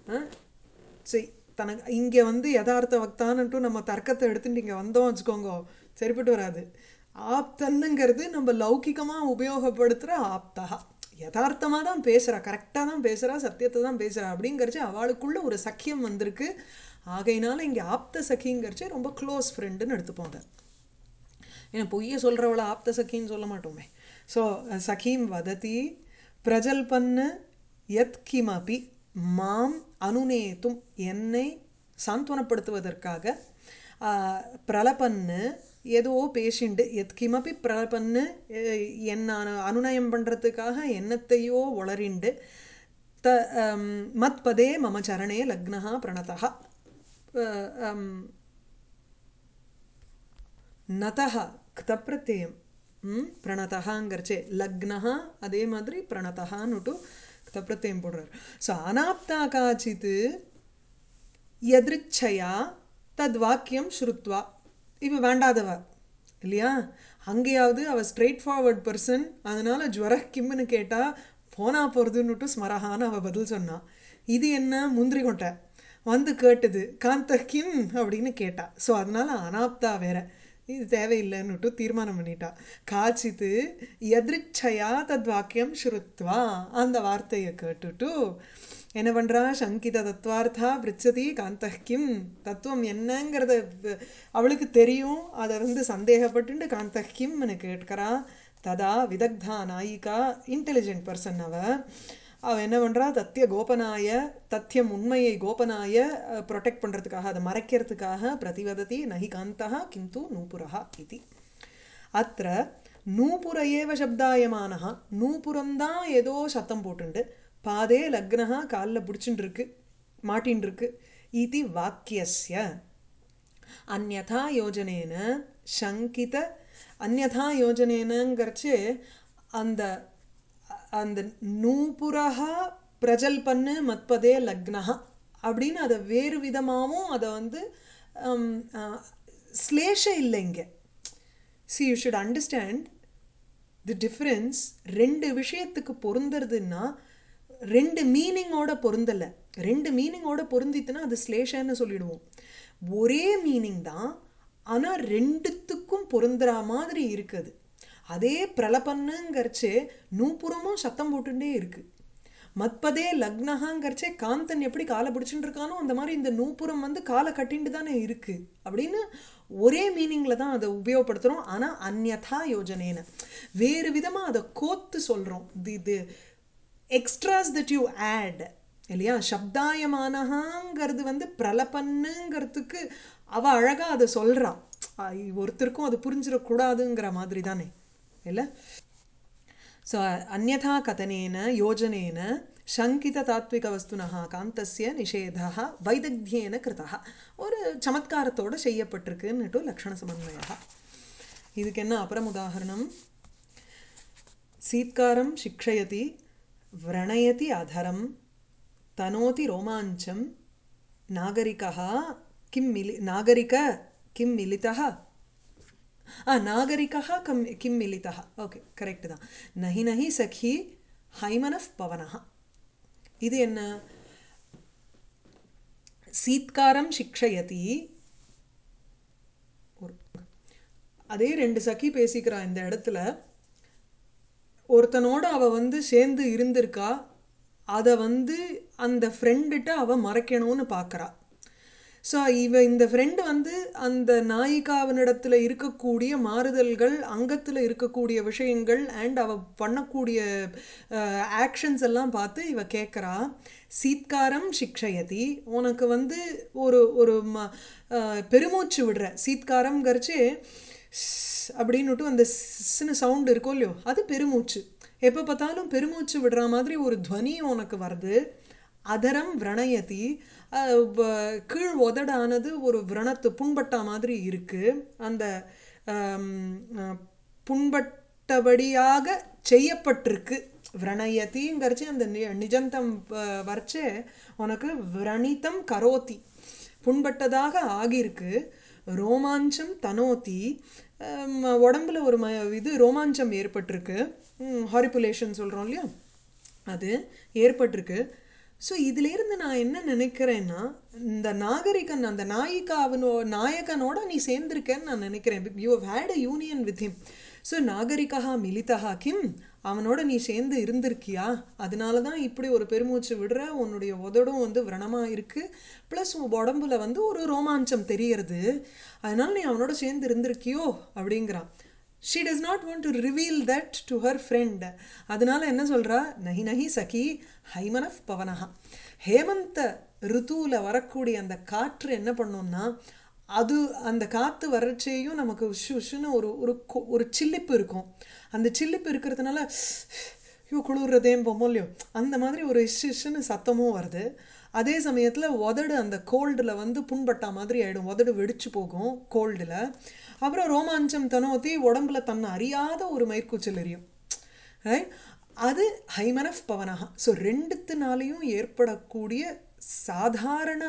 [SPEAKER 1] சரி தனக்கு இங்கே வந்து யதார்த்த வக்தான்னுட்டு நம்ம தர்க்கத்தை எடுத்துட்டு இங்கே வந்தோம் வச்சுக்கோங்க சரிப்பட்டு வராது ஆப்தன்னுங்கிறது நம்ம லௌகிகமாக உபயோகப்படுத்துகிற ஆப்தா யதார்த்தமாக தான் பேசுகிறா கரெக்டாக தான் பேசுகிறா சத்தியத்தை தான் பேசுகிறா அப்படிங்கிறச்சு அவளுக்குள்ள ஒரு சக்கியம் வந்திருக்கு ஆகையினால இங்கே ஆப்த சக்கிங்கிறச்சு ரொம்ப க்ளோஸ் ஃப்ரெண்டுன்னு எடுத்துப்போம் அதை ஏன்னா பொய்ய சொல்கிறவளை ஆப்த சக்கின்னு சொல்ல மாட்டோமே ஸோ சகீம் வததி பிரஜல்பன்னு யத் கிமபி மாம் அனுநேத்தும் என்னை சாந்த்வனப்படுத்துவதற்காக பிரலபன்னு ஏதோ பேஷிண்டு எத் கிமப்பி பிரலபன்னு என்ன அனுநயம் பண்ணுறதுக்காக என்னத்தையோ உளறிண்டு த மத்பதே மம சரணே லக்னஹா பிரணதா நதா க்தப்பிரத்தியம் பிரணதகாங்கிறச்சே லக்னஹா அதே மாதிரி பிரணதகான்னுட்டு க்தப்பிரத்தியம் போடுறார் ஸோ அனாப்தா காச்சித்து எதிர்ச்சையா தத் வாக்கியம் ஸ்ருத்வா இவ வேண்டாதவ இல்லையா அங்கேயாவது அவள் ஸ்ட்ரெயிட் ஃபார்வர்ட் பர்சன் அதனால ஜுவர கிம்னு கேட்டால் போனா போகிறதுன்னுட்டு ஸ்மரஹான்னு அவள் பதில் சொன்னான் இது என்ன முந்திரி கொட்டை வந்து கேட்டுது காந்த கிம் அப்படின்னு கேட்டா ஸோ அதனால அனாப்தா வேற இது தேவையில்லைன்னுட்டு தீர்மானம் பண்ணிட்டா காய்ச்சித்து எதிர்ச்சையா தத் வாக்கியம் ஸ்ருத்வா அந்த வார்த்தையை கேட்டுட்டு என்ன பண்ணுறா சங்கித தத்வார்த்தா பிரிச்சதி காந்த கிம் தத்துவம் என்னங்கிறத அவளுக்கு தெரியும் அதை வந்து சந்தேகப்பட்டு காந்த கிம்னு கேட்கிறா ததா விதக்தா நாயிகா இன்டெலிஜென்ட் பர்சன் அவ அவள் என்ன பண்ணுறா தத்திய கோபனாய தத்தியம் உண்மையை கோபனாய ப்ரொடெக்ட் பண்ணுறதுக்காக அதை மறைக்கிறதுக்காக பிரதிவததி நகி காந்தா கிந்து நூபுரா இது அத்த நூபுர ஏவ சப்தாயமானஹா நூபுரம்தான் ஏதோ சத்தம் போட்டுண்டு பாதே லக்னஹா காலில் பிடிச்சுட்டு இருக்கு மாட்டின் இருக்கு இது வாக்கியஸ்ய அந்நதா யோஜனேன சங்கித அந்நதா யோஜனேனங்கிறச்சு அந்த அந்த நூபுரஹா பிரஜல்பன்னு மத்பதே லக்னஹா அப்படின்னு அதை வேறு விதமாகவும் அதை வந்து ஸ்லேஷ இல்லை இங்கே see you should understand the difference ரெண்டு விஷயத்துக்கு பொருந்துறதுன்னா ரெண்டு மீனிங்கோட பொருந்தலை ரெண்டு மீனிங்கோட பொருந்தித்துனா அது ஸ்லேஷன்னு சொல்லிடுவோம் ஒரே மீனிங் தான் ஆனால் ரெண்டுத்துக்கும் பொருந்துற மாதிரி இருக்குது அதே பிரலபன்னுங்கிறச்சே நூப்புறமும் சத்தம் போட்டுட்டே இருக்கு மத்பதே லக்னஹாங்கிறச்சே காந்தன் எப்படி காலை பிடிச்சிட்டு இருக்கானோ அந்த மாதிரி இந்த நூப்புறம் வந்து காலை கட்டிட்டு தானே இருக்கு அப்படின்னு ஒரே மீனிங்கில் தான் அதை உபயோகப்படுத்துகிறோம் ஆனால் அந்யதா யோஜனேன வேறு விதமாக அதை கோத்து சொல்கிறோம் தி இது எக்ஸ்ட்ராஸ் தட் யூ ஆட் இல்லையா சப்தாயமானஹாங்கிறது வந்து பிரலபன்னுங்கிறதுக்கு அவ அழகா அதை சொல்றா ஐ, ஒருத்தருக்கும் அது புரிஞ்சிடக்கூடாதுங்கிற மாதிரி தானே இல்லை ஸோ அந்யதா கதனேன யோஜனேன சங்கித தாத்விக வஸ்துனः காந்தஸ்ய நிஷேதः வைதக்தியேன கிருதः ஒரு சமத்காரத்தோட செய்யப்பட்டிருக்குன்னுட்டு லக்ஷண சமன்வயா இதுக்கு என்ன அப்புறம் உதாரணம் சீத்காரம் சிக்ஷயதி व्रणयति अधरं तनोति रोमाञ्चं नागरिकः किं मिलि नागरिक किं मिलितः आ नागरिकः कं किं मिलितः ओके करेक्ट् தான் நஹி நஹி சഖி ஹைமனஃப் பவனः இது என்ன சீத்காரம் சிக்ஷயதி ஒரு அதே ரெண்டு சఖி பேசிக்கிறா இந்த இடத்துல ஒருத்தனோட அவ வந்து சேர்ந்து இருந்திருக்கா அதை வந்து அந்த ஃப்ரெண்டுகிட்ட அவ மறைக்கணும்னு பார்க்குறா ஸோ இவ இந்த ஃப்ரெண்டு வந்து அந்த நாயிகாவினிடத்தில் இருக்கக்கூடிய மாறுதல்கள் அங்கத்தில் இருக்கக்கூடிய விஷயங்கள் அண்ட் அவ பண்ணக்கூடிய ஆக்ஷன்ஸ் எல்லாம் பார்த்து இவ கேட்குறா சீத்காரம் சிக்ஷயதி உனக்கு வந்து ஒரு ஒரு ம அஹ், பெருமூச்சு விடுற சீத்காரம்ங்கிறச்சு அப்படின்னுட்டு அந்த சின்ன சவுண்ட் இருக்கும் இல்லையோ அது பெருமூச்சு எப்போ பார்த்தாலும் பெருமூச்சு விடுற மாதிரி ஒரு துவனி உனக்கு வருது அதரம் விரணயதி அஹ், வ- கீழ் உதடானது ஒரு விரணத்து புண்பட்டா மாதிரி இருக்கு அந்த ஆம், அஹ், புண்பட்டபடியாக செய்யப்பட்டிருக்கு விரணயதிங்கிறச்சு அந்த நி- நிஜந்தம் அஹ், வரைச்சே உனக்கு விரணிதம் கரோதி புண்பட்டதாக ஆகியிருக்கு ரோமாஞ்சம் தனோதி ஹம், உடம்புல ஒரு ம இது ரோமாஞ்சம் ஏற்பட்டிருக்கு ஹாரிப்புலேஷன் சொல்கிறோம் இல்லையா அது ஏற்பட்டிருக்கு ஸோ இதிலேருந்து நான் என்ன நினைக்கிறேன்னா இந்த நாகரிகன் அந்த நாயிகாவனோ நாயகனோட நீ சேர்ந்திருக்கேன்னு நான் நினைக்கிறேன் you have had a union with him so நாகரிகா மிலிதா கிம் அவனோட நீ சேர்ந்து இருந்திருக்கியா அதனால தான் இப்படி ஒரு பெருமூச்சு விடுற உன்னுடைய உதடும் வந்து விரணமாக இருக்குது ப்ளஸ் உன் உடம்புல வந்து ஒரு ரோமாஞ்சம் தெரியறது அதனால நீ அவனோட சேர்ந்து இருந்திருக்கியோ அப்படிங்கிறான் she does not want to reveal that to her friend அதனால என்ன சொல்றா நஹி நஹி சகி ஹைமனஃப் பவனஹா ஹேமந்த ரித்துவில் வரக்கூடிய அந்த காற்று என்ன பண்ணும்னா அது அந்த காற்று வறட்சியும் நமக்கு உஷு உஷுன்னு ஒரு ஒரு கொ- ஒரு சில்லிப்பு இருக்கும் அந்த சில்லிப்பு இருக்கிறதுனால ஐயோ குளிர்றதேன்னு போமோ இல்லையோ அந்த மாதிரி ஒரு இஷு இஷுன்னு சத்தமும் வருது அதே சமயத்தில் உதடு அந்த கோல்டில் வந்து புண்பட்டா மாதிரி ஆயிடும் உதடு வெடிச்சு போகும் கோல்டில் அப்புறம் ரோமாஞ்சம் தனோத்தி உடம்புல தன்னை அறியாத ஒரு மயிர்கூச்சல் எரியும் ரைட் அது ஹைமனஃப் பவனஹா ஸோ ரெண்டுத்தினாலையும் ஏற்படக்கூடிய சாதாரண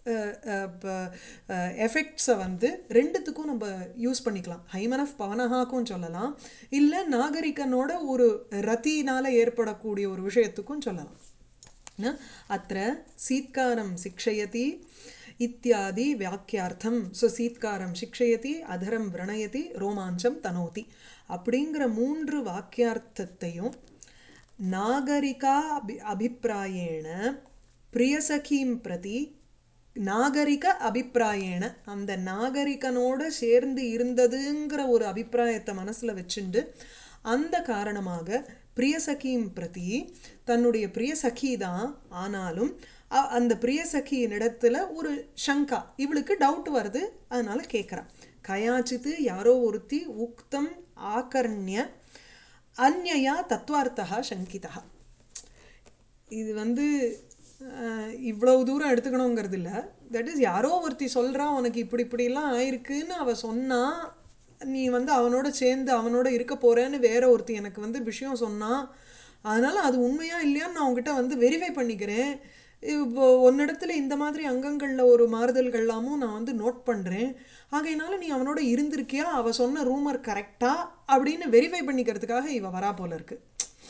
[SPEAKER 1] எஃபெக்ட்ஸை வந்து ரெண்டுத்துக்கும் நம்ம யூஸ் பண்ணிக்கலாம் ஹைமனஃப் பவனஹாக்கும் சொல்லலாம் இல்லை நாகரிகனோட ஒரு ரத்தினால ஏற்படக்கூடிய ஒரு விஷயத்துக்கும் சொல்லலாம் न अत्र सीत्कारं शिक्षयति इत्यादि व्याख्यार्थம் ஸோ சீத்காரம் சிக்ஷயதி அதரம் விரணயதி ரோமாஞ்சம் தனோதி அப்படிங்கிற மூன்று வாக்கியார்த்தத்தையும் நாகரிகா அபி அபிப்பிராயேண பிரியசகீம் பிரதி நாகரிக அபிப்பிராயேன அந்த நாகரிகனோட சேர்ந்து இருந்ததுங்கிற ஒரு அபிப்பிராயத்தை மனசுல வச்சுண்டு அந்த காரணமாக பிரியசகியும் பிரதி தன்னுடைய பிரியசகி தான் ஆனாலும் அ- அந்த பிரியசகியின் இடத்துல ஒரு சங்கா இவளுக்கு டவுட் வருது அதனால கேட்குறான் கயாச்சித்து யாரோ ஒருத்தி உக்தம் ஆகர்ணிய அந்யயா தத்வார்த்தா சங்கிதா இது வந்து அஹ், இவ்வளவு தூரம் எடுத்துக்கணுங்கிறது இல்லை தட் இஸ் யாரோ ஒருத்தி சொல்கிறா உனக்கு இப்படி இப்படிலாம் ஆயிருக்குன்னு அவ சொன்னா நீ வந்து அவனோட சேர்ந்து அவனோட இருக்க போறேன்னு வேற ஒருத்தி எனக்கு வந்து விஷயம் சொன்னா அதனால அது உண்மையா இல்லையான்னு நான் உங்ககிட்ட வந்து வெரிஃபை பண்ணிக்கிறேன் இப்போ ஒன்னிடத்துல இந்த மாதிரி அங்கங்களில் ஒரு மாறுதல்கள்லாமும் நான் வந்து நோட் பண்ணுறேன் ஆகையினால நீ அவனோட இருந்திருக்கியா அவ சொன்ன ரூமர் கரெக்டா அப்படின்னு வெரிஃபை பண்ணிக்கிறதுக்காக இவ வரா போல இருக்கு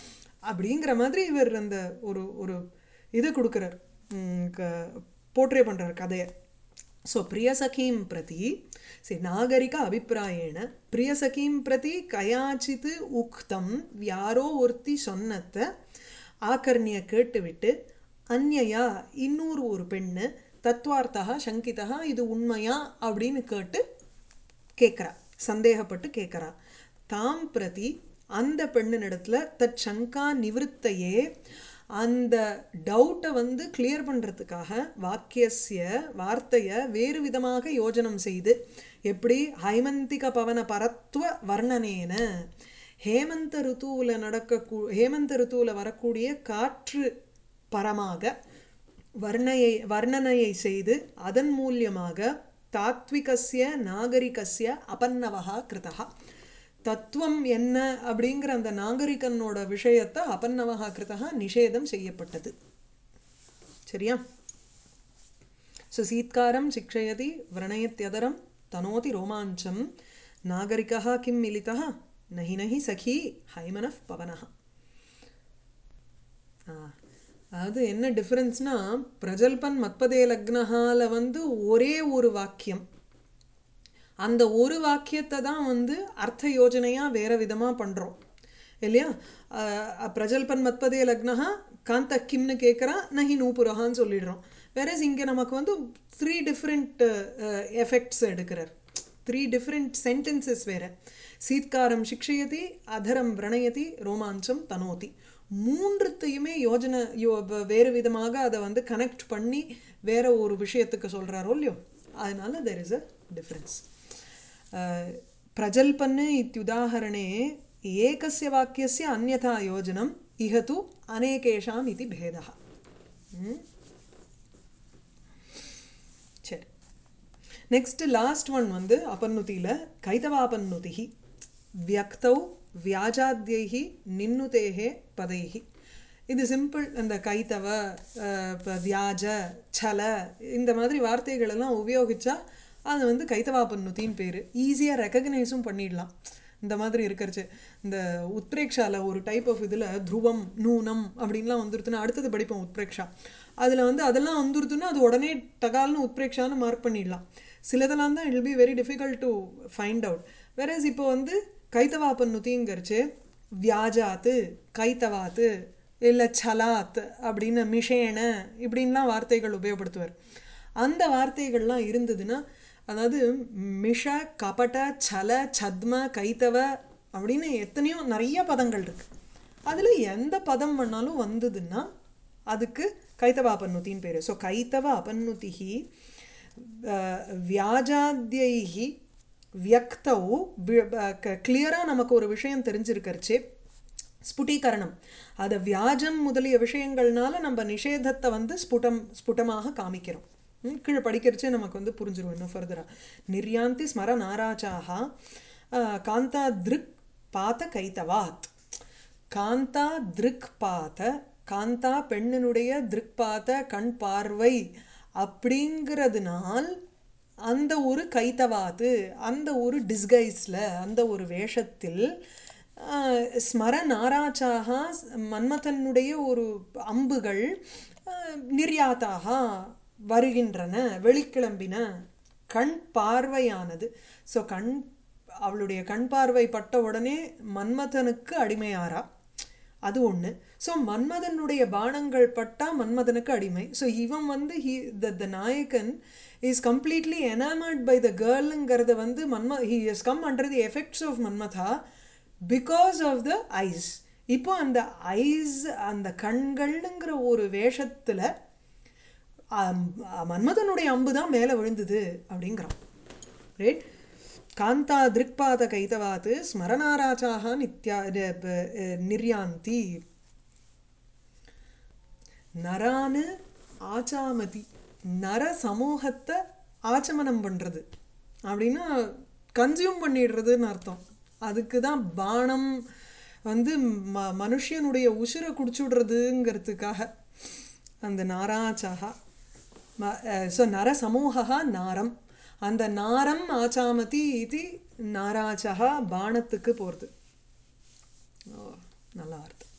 [SPEAKER 1] அப்படிங்கிற மாதிரி இவர் அந்த ஒரு ஒரு இது கொடுக்குறார் போர்ட்ரே பண்ணுறார் கதையை ஸோ பிரியசகீம் பிரதி சரி நாகரிக அபிப்பிராயேன பிரியசகீம் பிரதி கயாச்சித் உக்தம் யாரோ ஒருத்தி சொன்னத்தை ஆக்கர்ணிய கேட்டுவிட்டு அந்நியா இன்னொரு ஒரு பெண்ணு தத்வார்த்தா சங்கிதா இது உண்மையா அப்படின்னு கேட்டு கேட்குறா சந்தேகப்பட்டு கேட்குறா தாம் பிரதி அந்த பெண்ணினிடத்துல தத் சங்கா நிவிருத்தையே அந்த டவுட்டை வந்து கிளியர் பண்ணுறதுக்காக வாக்கியசிய வார்த்தையை வேறு விதமாக யோஜனம் செய்து எப்படி ஹைமந்திக பவன பரத்துவ வர்ணனேன ஹேமந்த ருத்துவில் நடக்க ஹேமந்த ருத்துவில் வரக்கூடிய காற்று பரமாக வர்ணையை வர்ணனையை செய்து அதன் மூலியமாக தாத்விகசிய நாகரிகசிய அபன்னவகா கிருதா தத்துவம் என்ன அப்படிங்கிற அந்த நாகரிகனோட விஷயத்தை அபன்னவகா கிருதா நிஷேதம் செய்யப்பட்டது சரியா ஸோ சீத்காரம் சிக்ஷயதி விரணயத்யதரம் தனோதி ரோமாஞ்சம் நாகரிகா கிம் மிலிதா நஹி நஹி சகி ஹைமனஃப் பவனஹா அதாவது என்ன டிஃப்ரென்ஸ்னா பிரஜல்பன் மத்பதே லக்னஹால வந்து ஒரே ஒரு வாக்கியம் அந்த ஒரு வாக்கியத்தை தான் வந்து அர்த்த யோஜனையாக வேறு விதமாக பண்ணுறோம் இல்லையா பிரஜல்பன் மத்பதே லக்னஹா காந்த கிம்னு கேட்குறா நஹி நூபுரஹான்னு சொல்லிடுறோம் வேற இங்கே நமக்கு வந்து த்ரீ டிஃப்ரெண்ட் எஃபெக்ட்ஸ் எடுக்கிறார் த்ரீ டிஃப்ரெண்ட் சென்டென்சஸ் வேறு சீத்காரம் சிக்ஷயதி அதரம் விரணயதி ரோமாஞ்சம் தனோதி மூன்றுத்தையுமே யோஜனை யோ வேறு விதமாக அதை வந்து கனெக்ட் பண்ணி வேற ஒரு விஷயத்துக்கு சொல்கிறாரோ இல்லையோ அதனால தெர் இஸ் அ டிஃப்ரென்ஸ் பிரஜல்பன்னு இத்தியுதாகரணே ஏகस्य वाक्यस्य अन्यथा योजनम् इह तु अनेकेषाम् इति भेदः சரி நெக்ஸ்ட் லாஸ்ட் ஒன் வந்து அப்பன்னுத்தியில் கைதவாபன்னுதிகி வியக்தௌ வியாஜாத்யைஹி நின்னுதேகே பதைஹி இது சிம்பிள் இந்த கைத்தவ வியாஜ சல இந்த மாதிரி வார்த்தைகள் எல்லாம் உபயோகிச்சா அது வந்து கைத்தவாபன்னுத்தின்னு பேர் ஈஸியாக ரெக்கக்னைஸும் பண்ணிடலாம் இந்த மாதிரி இருக்கிறச்சு இந்த உத்ரேக்ஷாவில் ஒரு டைப் ஆஃப் இதில் துருவம் நூனம் அப்படின்லாம் வந்துருத்துன்னா அடுத்தது படிப்போம் உத்ரேக்ஷா அதில் வந்து அதெல்லாம் வந்துருத்துன்னா அது உடனே டகால்னு உத்ரேக்ஷான்னு மார்க் பண்ணிடலாம் சிலதெல்லாம் தான் it will be very difficult to find out வேறஸ் இப்போ வந்து கைத்தவாப்பன்னுத்திங்கிறச்சு வியாஜாத்து கைத்தவாத்து இல்லை சலாத் அப்படின்னு மிஷேன இப்படின்லாம் வார்த்தைகள் உபயோகப்படுத்துவார் அந்த வார்த்தைகள்லாம் இருந்ததுன்னா அதாவது மிஷ கபட சல சத்ம கைத்தவ அப்படின்னு எத்தனையோ நிறைய பதங்கள் இருக்கு அதில் எந்த பதம் பண்ணாலும் வந்ததுன்னா அதுக்கு கைத்தவ அபன்னுத்தின்னு பேர் ஸோ கைத்தவ அபன்னுதிகி வியாஜாத்தியைகி வியக்தௌ கிளியராக நமக்கு ஒரு விஷயம் தெரிஞ்சிருக்கிறச்சே ஸ்புட்டீகரணம் அதை வியாஜம் முதலிய விஷயங்கள்னால நம்ம நிஷேதத்தை வந்து ஸ்புடம் ஸ்புட்டமாக காமிக்கிறோம் கீழே படிக்கிறச்சே நமக்கு வந்து புரிஞ்சிடும் இன்னும் ஃபர்தராக நிர்யாந்தி ஸ்மர நாராச்சாக காந்தா திருக் பாத்த கைத்தவாத் காந்தா திருக் பாத்த காந்தா பெண்ணினுடைய திருக் பாத்த கண் பார்வை அப்படிங்கிறதுனால் அந்த ஒரு கைத்தவாத்து அந்த ஒரு டிஸ்கைஸில் அந்த ஒரு வேஷத்தில் ஸ்மர நாராச்சாக மன்மதனுடைய ஒரு அம்புகள் நிர்யாத்தாக வருகின்றன வெளிக்கிளம்பின கண் பார்வையானது ஸோ கண் அவளுடைய கண் பார்வை பட்ட உடனே மன்மதனுக்கு அடிமையாரா அது ஒன்று ஸோ மன்மதனுடைய பானங்கள் பட்டா மன்மதனுக்கு அடிமை ஸோ இவன் வந்து ஹி த த நாயகன் is completely enamoured by the கேர்ளுங்கிறத வந்து மன்ம he is come under the effects of Manmatha because of the eyes இப்போ அந்த ஐஸ் அந்த கண்கள்ங்கிற ஒரு வேஷத்தில் மன்மதனுடைய அம்பு தான் மேலே விழுந்தது அப்படிங்கிறான் ரைட் காந்தா திருக்பாத கைதவாத்து ஸ்மரணாராச்சாக நித்யா நிர்யாந்தி நரானு ஆச்சாமதி நர சமூகத்தை ஆச்சமனம் பண்ணுறது அப்படின்னா கன்சியூம் பண்ணிடுறதுன்னு அர்த்தம் அதுக்கு தான் பானம் வந்து ம மனுஷனுடைய உசிரை குடிச்சுடுறதுங்கிறதுக்காக அந்த நாராச்சாகா ஸோ நர சமூகா நாரம் அந்த நாரம் ஆச்சாமதி இது நாராச்சகா பானத்துக்கு போகிறது நல்லா அர்த்தம்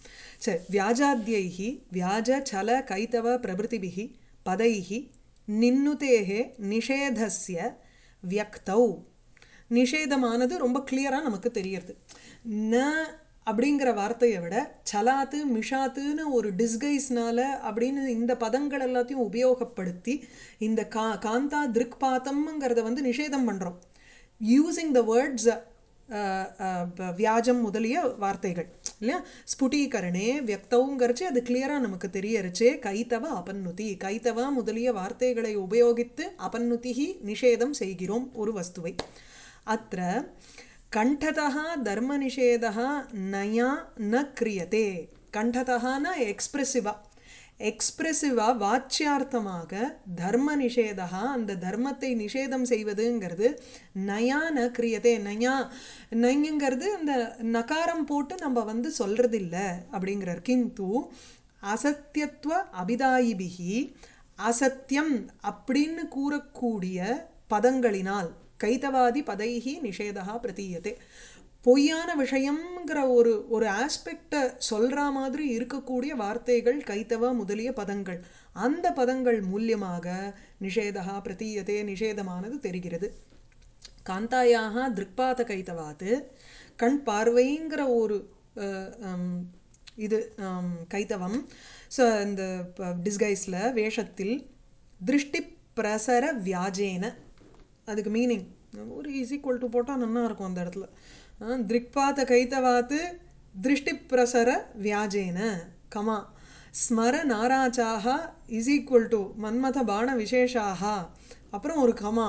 [SPEAKER 1] சரி வியாஜாத்யைः வியாஜ சல கைத்தவ பிரபृतिभिः பதைः நின்னுதேः நிஷேதஸ்ய வியக்தௌ நிஷேதமானது ரொம்ப கிளியராக நமக்கு தெரியறது ந அப்படிங்கிற வார்த்தையை விட சலாத்து மிஷாத்துன்னு ஒரு டிஸ்கைஸ்னால அப்படின்னு இந்த பதங்கள் எல்லாத்தையும் உபயோகப்படுத்தி இந்த கா காந்தா திருக்பாத்தம்ங்கிறத வந்து நிஷேதம் பண்ணுறோம் யூஸிங் த வேர்ட்ஸ் வியாஜம் முதலிய வார்த்தைகள் இல்லையா ஸ்புடீகரணே வியக்தவுங்கிறச்சு அது கிளியராக நமக்கு தெரியறச்சே கைத்தவ அபன்னுதி கைத்தவ முதலிய வார்த்தைகளை உபயோகித்து அபன்னுதிகி நிஷேதம் செய்கிறோம் ஒரு வஸ்துவை அத்த கண்டதः தர்மநிஷேதः நயா ந கிரியதே கண்டதः எக்ஸ்பிரசிவா எக்ஸ்பிரசிவா வாச்சியார்த்தமாக தர்ம நிஷேதா அந்த தர்மத்தை நிஷேதம் செய்வதுங்கிறது நயா ந கிரியதே நயா நைங்கிறது அந்த நகாரம் போட்டு நம்ம வந்து சொல்றது இல்லை அப்படிங்கிறார் கிந்து அசத்தியத்துவ அபிதாயிபிகி அசத்தியம் அப்படின்னு கூறக்கூடிய பதங்களினால் கைதவாதி பதைகி நிஷேதா பிரதீயத்தை பொய்யான விஷயம்ங்கிற ஒரு ஒரு ஆஸ்பெக்டை சொல்கிற மாதிரி இருக்கக்கூடிய வார்த்தைகள் கைத்தவ முதலிய பதங்கள் அந்த பதங்கள் மூலியமாக நிஷேதா பிரதீயத்தே நிஷேதமானது தெரிகிறது காந்தாயாக திருக்பாத கைத்தவாத்து கண் பார்வைங்கிற ஒரு இது கைத்தவம் ஸோ இந்த டிஸ்கைஸில் வேஷத்தில் திருஷ்டி பிரசர வியாஜேன அதுக்கு மீனிங் ஒரு இஸ் ஈக்குவல் டு போட்டால் நல்லா இருக்கும் அந்த இடத்துல திருக்பாத கைத்தவாத்து திருஷ்டி பிரசர வியாஜேன கமா ஸ்மர நாராச்சாக இஸ் ஈக்குவல் டு மன்மத பான விசேஷாக அப்புறம் ஒரு கமா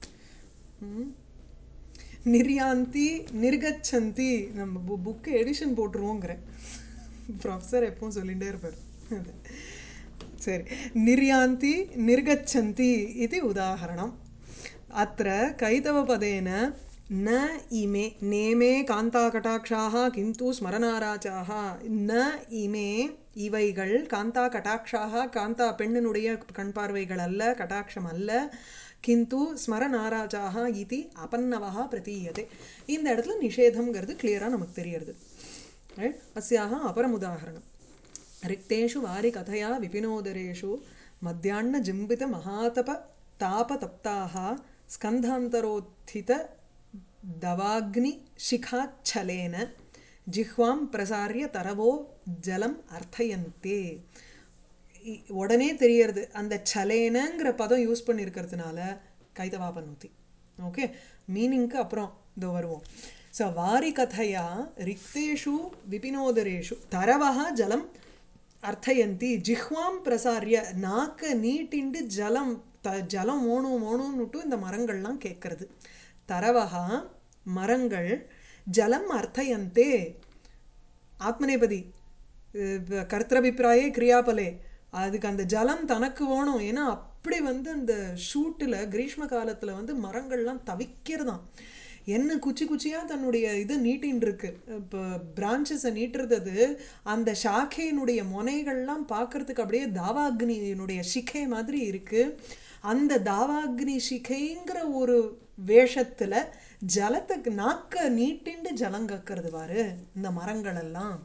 [SPEAKER 1] நிர்யாந்தி நிர்கச்சந்தி நம்ம புக்கு எடிஷன் போட்டுருவோங்கிறேன் ப்ரொஃபஸர் எப்பவும் சொல்லிகிட்டே இருப்பார் சரி நிர்யாந்தி நிர்கச்சந்தி இது உதாகரணம் अत्र कैतवपदेन न इमे नेमे कान्ताकटाक्षाः किन्तु स्मरणाराचाः न इमे இவைகள் காந்தா கட்டாட்சாக காந்தா பெண்ணினுடைய கண் பார்வைகள் அல்ல கட்டாட்சம் அல்ல கிந்து ஸ்மரநாராஜாக இது அபன்னவா பிரதீயதே இந்த இடத்துல நிஷேதம்ங்கிறது கிளியராக நமக்கு தெரியறது அஸ்யாக அபரம் உதாகரணம் ரிக்தேஷு வாரி கதையா விபினோதரேஷு மத்தியாண்ண ஜிம்பித மகாதப தாபதப்தாக ஸ்கந்தாந்தரோत्थित दवाग्निशिखाच्छलेन जिह्वां பிரசாரிய தரவோ ஜலம் அர்த்தயந்தே உடனே தெரியறது அந்த சலேனங்கிற பதம் யூஸ் பண்ணியிருக்கிறதுனால கைதவா பன்னுத்தி ஓகே மீனிங்க்கு அப்புறம் இதோ வருவோம் ஸோ வாரி கதையா ரிக்தேஷு விபினோதரேஷு தரவா ஜலம் அர்த்தயந்தி ஜிஹ்வாம் பிரசாரிய நாக்க நீட்டிண்டு ஜலம் த ஜலம் ஓணும் ஓணும்னுட்டு இந்த மரங்கள்லாம் கேட்கறது தரவகா மரங்கள் ஜலம் அர்த்தயந்தே ஆத்மநேபதி கர்த்தபிப்பிராயே கிரியாபலே அதுக்கு அந்த ஜலம் தனக்கு வேணும் ஏன்னா அப்படி வந்து அந்த ஷூட்டில் கிரீஷ்ம காலத்தில் வந்து மரங்கள்லாம் தவிக்கிறதாம் என்ன குச்சி குச்சியாக தன்னுடைய இது நீட்டின்னு இருக்கு இப்போ பிரான்ச்சஸை நீட்டுறது அந்த ஷாக்கையினுடைய முனைகள்லாம் பார்க்கறதுக்கு அப்படியே தாவாக்னியினுடைய சிகை மாதிரி இருக்குது அந்த தாவாக்னி சிகைங்கிற ஒரு வேஷத்தில் ஜலத்துக்கு நாக்க நீட்டிண்டு ஜலம் கக்கிறது பாரு இந்த மரங்கள் எல்லாம்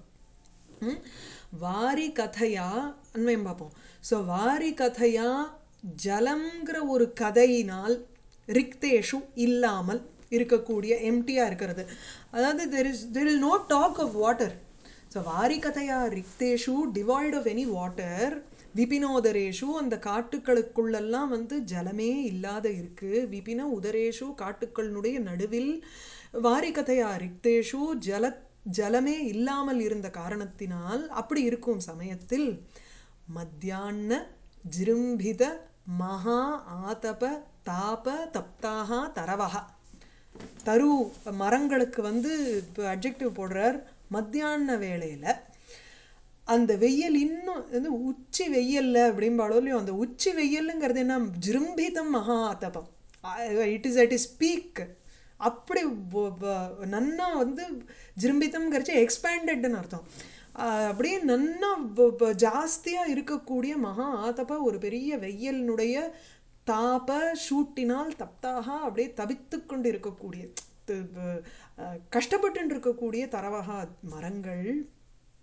[SPEAKER 1] வாரி கதையா அண்மையும் பார்ப்போம் ஸோ வாரி கதையா ஜலங்கிற ஒரு கதையினால் ரிக்தேஷு இல்லாமல் இருக்கக்கூடிய எம்டியாக இருக்கிறது அதாவது there is there'll no talk of water so வாரி கதையா ரிக்தேஷு டிவாய்ட் ஆஃப் எனி வாட்டர் விபினோதரேஷு அந்த காட்டுக்களுக்குள்ளெல்லாம் வந்து ஜலமே இல்லாத இருக்கு விபின உதரேஷு காட்டுக்களினுடைய நடுவில் வாரிகதையா ரிக்தேஷு ஜல ஜலமே இல்லாமல் இருந்த காரணத்தினால் அப்படி இருக்கும் சமயத்தில் மத்தியான ஜிரும்பித மகா ஆதப தாப தப்தாக தரவகா தரு மரங்களுக்கு வந்து இப்போ அப்ஜெக்டிவ் போடுறார் மத்தியான வேளையில் அந்த வெயில் இன்னும் வந்து உச்சி வெயில்ல அப்படிம்பாளோ இல்லையோ அந்த உச்சி வெயிலுங்கிறது என்ன ஜிரும்பிதம் மகா ஆத்தபம் it is at is peak அப்படி நன்னா வந்து ஜிரும்பிதம்ங்கிறச்சு எக்ஸ்பேண்டட்னு அர்த்தம் அப்படியே நன்னா ஜாஸ்தியாக இருக்கக்கூடிய மகா ஆத்தப்ப ஒரு பெரிய வெயிலினுடைய தாப ஷூட்டினால் தப்தாக அப்படியே தவித்து கொண்டு இருக்கக்கூடிய கஷ்டப்பட்டு இருக்கக்கூடிய தரவகா மரங்கள்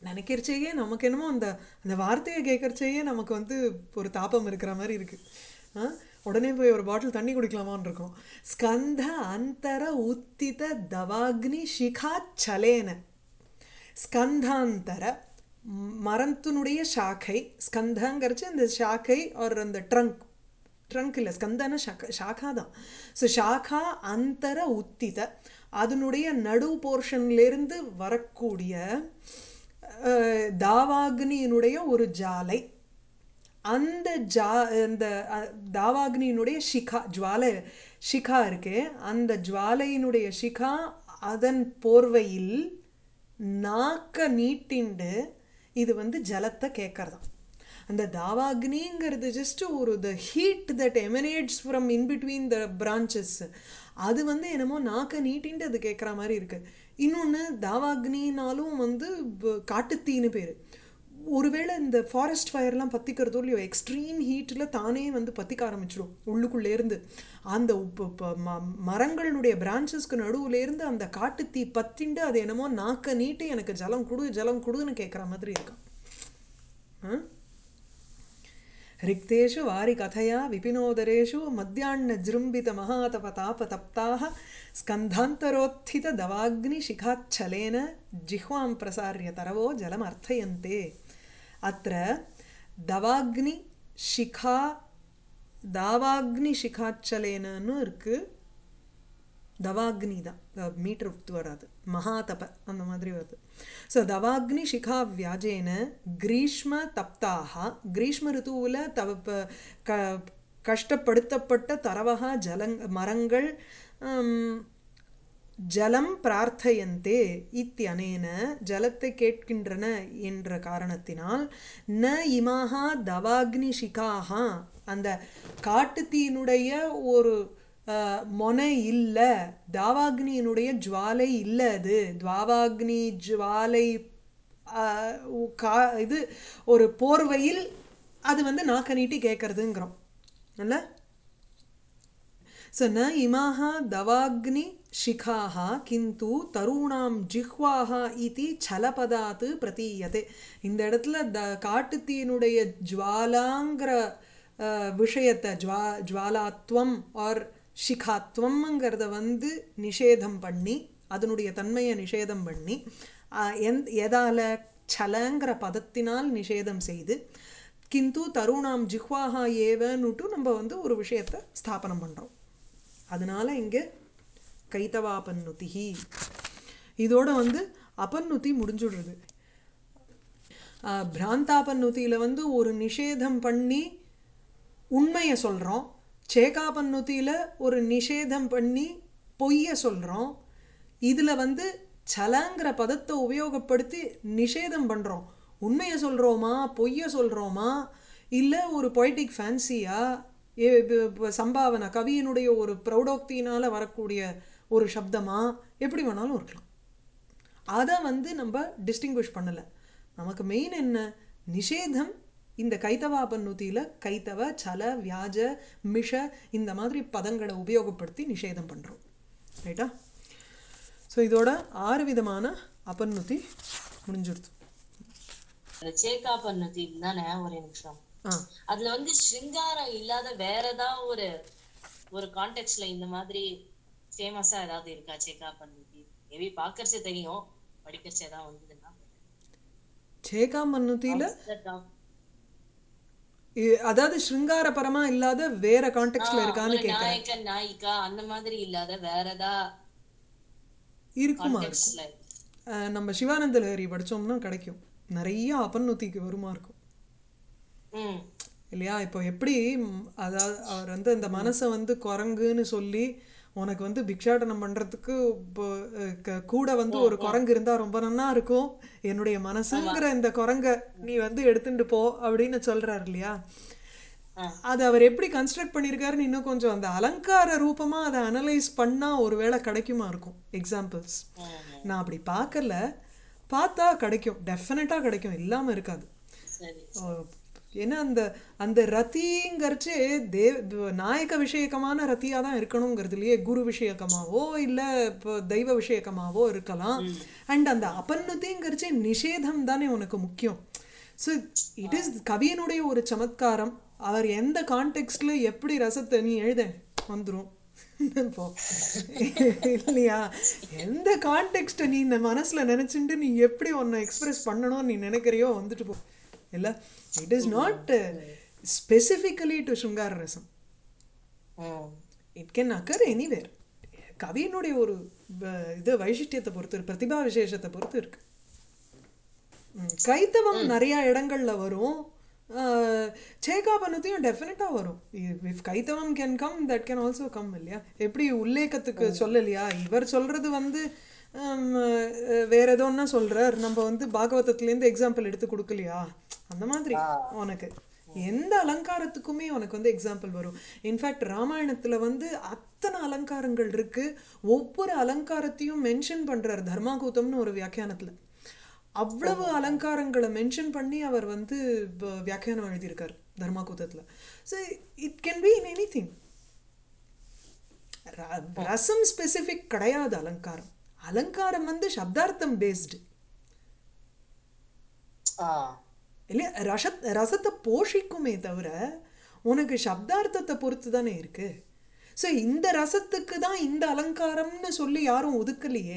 [SPEAKER 1] நினைக்கிறச்சேயே நமக்கு என்னமோ அந்த அந்த வார்த்தையை கேட்கறச்சேயே நமக்கு வந்து ஒரு தாபம் இருக்கிற மாதிரி இருக்கு ஆ? உடனே போய் ஒரு பாட்டில் தண்ணி குடிக்கலாமான்னு இருக்கும் ஸ்கந்த அந்தர உத்தித தவாக்னி சிகா சலேன ஸ்கந்தாந்தர ம், மரத்தினுடைய சாக்கை ஸ்கந்தங்கிறச்சு இந்த சாக்கை ஒரு அந்த ட்ரங்க் ட்ரங்க் இல்லை ஸ்கந்தன ஷாக்கா ஷாக்கா தான் ஸோ ஷாக்கா அந்தர உத்தித அதனுடைய நடு போர்ஷன்லேருந்து வரக்கூடிய அஹ், தாவாக்னியினுடைய ஒரு ஜாலை அந்த ஜா அந்த அஹ், தாவாக்னியினுடைய ஷிகா ஜுவாலை ஷிகா இருக்கே அந்த ஜுவாலையினுடைய ஷிகா அதன் போர்வையில் நாக்க நீட்டிண்டு இது வந்து ஜலத்தை கேட்கறதாம் அந்த தாவாக்னிங்கிறது ஜஸ்ட் ஒரு the heat that emanates from in between the branches அது வந்து என்னமோ நாக்க நீட்டின்ட்டு அது கேட்குற மாதிரி இருக்கு இன்னொன்று தாவாக்னினாலும் வந்து ப- காட்டுத்தீன்னு பேர் ஒருவேளை இந்த ஃபாரஸ்ட் ஃபயர்லாம் பற்றிக்கிறதோ இல்லையோ எக்ஸ்ட்ரீம் ஹீட்டில் தானே வந்து பற்றிக்க ஆரம்பிச்சிடும் உள்ளுக்குள்ளேருந்து அந்த உப்பு- ப- ம- மரங்களுடைய பிரான்ச்சஸ்க்கு நடுவுலேருந்து அந்த காட்டுத்தீ பற்றிண்டு அது என்னமோ நாக்க நீட்டி எனக்கு ஜலம் கொடு ஜலம் கொடுன்னு கேட்குற மாதிரி இருக்கும் ஆ रिक्तेषु वारिकथया विपिनोदरेषु मध्याह्नजृम्बितमहातपतापतप्ताः स्कन्धान्तरोत्थितदवाग्निशिखाच्छलेन जिह्वां प्रसार्य तरवो जलमर्थयन्ते अत्र दवाग्निशिखा தாவாக்னிஷிகாச்சலேனன்னு இருக்கு தவாக்னி தான் மீட்டர் வராது மகாதப அந்த மாதிரி வருது ஸோ தவாக்னி சிகா வியாஜேன கிரீஷ்ம தப்தாக கிரீஷ்ம ரித்துவில் தவ ப- க கஷ்டப்படுத்தப்பட்ட தரவகா ஜலங் மரங்கள் ஹம், ஜலம் பிரார்த்தயந்தே இத்தியனேன ஜலத்தை கேட்கின்றன என்ற காரணத்தினால் ந இமாஹா தவாக்னி சிகாஹா அந்த காட்டுத்தீனுடைய ஒரு அஹ், மொனை இல்லை தாவாக்னியினுடைய ஜுவாலை இல்லை அது துவாவாக்னி ஜுவாலை அஹ், உ- கா இது ஒரு போர்வையில் அது வந்து நாக்க நீட்டி கேட்கறதுங்கிறோம் இல்ல स न इमाः दवाग्निशिखाः किन्तु तरूणां जिह्वाः इति छलपदात् प्रतीयते இந்த இடத்துல த காட்டுத்தீனுடைய ஜுவாலாங்கிற அஹ், விஷயத்தை ஜுவா ஜுவாலாத்வம் ஆர் சிகாத்வம்ங்கிறத வந்து நிஷேதம் பண்ணி அதனுடைய தன்மையை நிஷேதம் பண்ணி அஹ், எந் எதால சலங்கிற பதத்தினால் நிஷேதம் செய்து கிந்து தருணாம் ஜிஹ்வாஹா ஏவன்னுட்டு நம்ம வந்து ஒரு விஷயத்தை ஸ்தாபனம் பண்ணுறோம் அதனால இங்கே கைத்தவாபன்னுதிஹி இதோட வந்து அபன்னுதி முடிஞ்சுடுறது ஆஹ், பிராந்தாபன்னுதியில் வந்து ஒரு நிஷேதம் பண்ணி உண்மையை சொல்கிறோம் சேகாபன்னுதியில் ஒரு நிஷேதம் பண்ணி பொய்யை சொல்கிறோம் இதில் வந்து சலங்கிற பதத்தை உபயோகப்படுத்தி நிஷேதம் பண்ணுறோம் உண்மையை சொல்கிறோமா பொய்யை சொல்கிறோமா இல்லை ஒரு பொய்டிக் ஃபேன்சியா சம்பாவனை கவியினுடைய ஒரு பிரௌடோக்தியினால் வரக்கூடிய ஒரு சப்தமா எப்படி வேணாலும் இருக்கலாம் அதை வந்து நம்ம டிஸ்டிங்விஷ் பண்ணலை நமக்கு மெயின் என்ன நிஷேதம் இந்த கைத்தவாபன்னுதியில் கைத்தவ சல வியாஜ மிஷ இந்த மாதிரி பதங்களை உபயோகப்படுத்தி நிஷேதம் பண்ணுறோம் ரைட்டா ஸோ இதோட ஆறு விதமான அபன்னுதி முடிஞ்சிருது
[SPEAKER 2] அந்த சேக்கா பண்ணது தானே ஒரு நிமிஷம்
[SPEAKER 1] ஆ
[SPEAKER 2] அதுல வந்து சிங்காரம் இல்லாத வேற ஏதாவது ஒரு ஒரு கான்டெக்ட்ல இந்த மாதிரி ஃபேமஸா ஏதாவது இருக்கா சேக்கா பண்ணது மேபி பாக்கறச்சே தெரியும் படிக்கிறச்சே தான் வந்ததுன்னா
[SPEAKER 1] சேகாமன்னுதியில்
[SPEAKER 2] That down.
[SPEAKER 1] அதாவது ஸ்ருங்காரபரமா இல்லாத வேற கான்டெக்ட்ல இருக்கான்னு
[SPEAKER 2] ஒரு
[SPEAKER 1] கேட்குறேன்
[SPEAKER 2] நாயக்கன் நாயிக்கா அந்த மாதிரி இல்லாத வேற ஏதா
[SPEAKER 1] இருக்குமா இருக்கும்
[SPEAKER 2] கான்டெக்ட்ல
[SPEAKER 1] அஹ் நம்ம சிவானந்த லஹரி படிச்சோம்னா கிடைக்கும் நிறைய அபன்னுத்திக்கு வருமா இருக்கும்
[SPEAKER 2] ம்
[SPEAKER 1] இல்லையா இப்போ எப்படி ம், அதாவது அவர் வந்து அந்த மனசை வந்து குரங்குன்னு சொல்லி உனக்கு வந்து பிக்ஷாடனம் பண்ணுறதுக்கு இப்போ அஹ், க- கூட வந்து ஒரு குரங்கு இருந்தால் ரொம்ப நன்னா இருக்கும் என்னுடைய மனசுங்கிற இந்த குரங்க நீ வந்து எடுத்துட்டு போ அப்படின்னு சொல்றாரு இல்லையா
[SPEAKER 2] ஆ.
[SPEAKER 1] அது அவர் எப்படி கன்ஸ்ட்ரக்ட் பண்ணியிருக்காருன்னு இன்னும் கொஞ்சம் அந்த அலங்கார ரூபமாக அதை அனலைஸ் பண்ணால் ஒருவேளை கிடைக்குமா இருக்கும் எக்ஸாம்பிள்ஸ்
[SPEAKER 2] ம்.
[SPEAKER 1] நான் அப்படி பார்க்கல பார்த்தா கிடைக்கும் டெஃபினட்டாக கிடைக்கும் இல்லாமல் இருக்காது
[SPEAKER 2] சரி
[SPEAKER 1] ஏன்னா அந்த அந்த ரத்திங்கிறச்சு தேவ நாயக விஷயக்கமான ரத்தியா தான் இருக்கணுங்கிறதுலயே குரு விஷயக்கமாவோ இல்லை இப்போ தெய்வ விஷயக்கமாவோ இருக்கலாம் அண்ட் அந்த அபன்னுதிங்கிறச்சு நிஷேதம் தானே உனக்கு முக்கியம் ஸோ இட் இஸ் கவியனுடைய ஒரு சமத்காரம் அவர் எந்த கான்டெக்ட்ல எப்படி ரசத்தை நீ எழுத வந்துரும் இப்போ இல்லையா எந்த கான்டெக்ட்டை நீ இந்த மனசுல நினைச்சுட்டு நீ எப்படி உன்னை எக்ஸ்பிரஸ் பண்ணணும்னு நீ நினைக்கிறியோ வந்துட்டு போ இல்ல it is not specifically to shringara rasam
[SPEAKER 2] hmm.
[SPEAKER 1] It can occur anywhere கவியினுடைய ஒரு வ- இது வைசிஷ்டியத்தை பொறுத்து இருக்கு பிரதிபா விசேஷத்தை பொறுத்து இருக்கு ம், கைத்தவம் நிறைய இடங்கள்ல வரும் சேகாபனத்தையும் டெஃபினட்டா வரும் if kaitavam can come that can also come இல்லையா எப்படி உல்லேகத்துக்கு சொல்லலையா இவர் சொல்றது வந்து ஹம், அஹ், வேற ஏதோ ஒன்றா சொல்றார் நம்ம வந்து பாகவதத்துலேருந்து எக்ஸாம்பிள் எடுத்து கொடுக்கலையா அந்த மாதிரி உனக்கு எந்த அலங்காரத்துக்குமே உனக்கு வந்து எக்ஸாம்பிள் வரும் இன்ஃபேக்ட் ராமாயணத்துல வந்து அத்தனை அலங்காரங்கள் இருக்கு ஒவ்வொரு அலங்காரத்தையும் மென்ஷன் பண்றார் தர்மாகூதம்னு ஒரு வியாக்கியானத்துல அவ்வளவு அலங்காரங்களை மென்ஷன் பண்ணி அவர் வந்து வ- வியாக்கியானம் எழுதியிருக்கார் தர்மாகூதத்துல so it can be in anything rasam specific கிடையாது அலங்காரம் அலங்காரம் வந்து சப்தார்த்தம் பேஸ்டு
[SPEAKER 2] ஆ
[SPEAKER 1] இல்லையா ரசத் ரசத்தை போஷிக்குமே தவிர உனக்கு சப்தார்த்தத்தை பொறுத்து தானே இருக்கு ஸோ இந்த ரசத்துக்கு தான் இந்த அலங்காரம்னு சொல்லி யாரும் ஒதுக்கலையே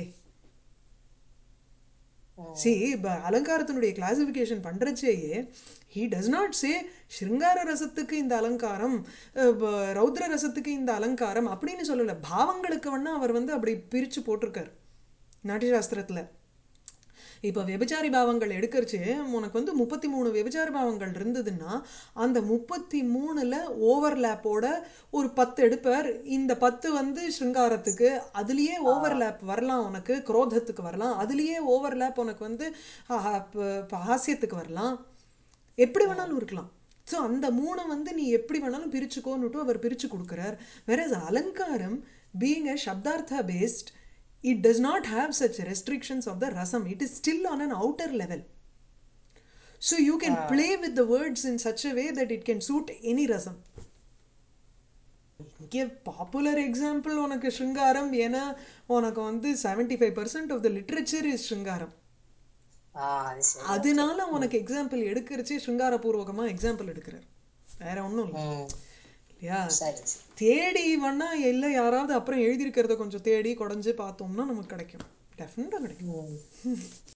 [SPEAKER 1] சி இப்போ அலங்காரத்தினுடைய கிளாசிஃபிகேஷன் பண்ணுறச்சேயே he does not say shringara ரசத்துக்கு இந்த அலங்காரம் அஹ், ப- ரௌத்ர ரசத்துக்கு இந்த அலங்காரம் அப்படின்னு சொல்லலை பாவங்களுக்கு வேணா அவர் வந்து அப்படி பிரித்து போட்டிருக்கார் நாட்டியசாஸ்திரத்தில் இப்போ விபச்சாரி பாவங்கள் எடுக்கறச்சு உனக்கு வந்து முப்பத்தி மூணு விபச்சார பாவங்கள் இருந்ததுன்னா அந்த முப்பத்தி மூணுல ஓவர்லேப்போட ஒரு பத்து எடுப்பார் இந்த பத்து வந்து ஸ்ருங்காரத்துக்கு அதுலேயே ஓவர்லேப் வரலாம் உனக்கு குரோதத்துக்கு வரலாம் அதுலேயே ஓவர்லேப் உனக்கு வந்து ஆஹா, ப- ப- ஹாஸ்யத்துக்கு வரலாம் எப்படி வேணாலும் இருக்கலாம் ஸோ அந்த மூணை வந்து நீ எப்படி வேணாலும் பிரிச்சுக்கோன்னுட்டு அவர் பிரித்து கொடுக்குறார் வேற அலங்காரம் being a shabdartha based it does not have such restrictions of the rasam it is still on an outer level so you can play with the words in such a way that it can suit any rasam இங்கே popular example உனக்கு ஸ்ருங்காரம் ஏன்னா உனக்கு வந்து seventy five percent of the literature is shringaram
[SPEAKER 2] ஆ அது சரி
[SPEAKER 1] அதனால உனக்கு எக்ஸாம்பிள் எடுக்கிறச்சே ஸ்ருங்காரபூர்வகமாக எக்ஸாம்பிள் எடுக்கிறார் வேற ஒன்றும் இல்லை
[SPEAKER 2] ம்
[SPEAKER 1] இல்லையா
[SPEAKER 2] சரி சரி
[SPEAKER 1] தேடி வேணா இல்லை யாராவது அப்புறம் எழுதியிருக்கிறத கொஞ்சம் தேடி குடஞ்சு பார்த்தோம்னா நமக்கு கிடைக்கும் டெஃபினட்டாக கிடைக்கும்
[SPEAKER 2] ம்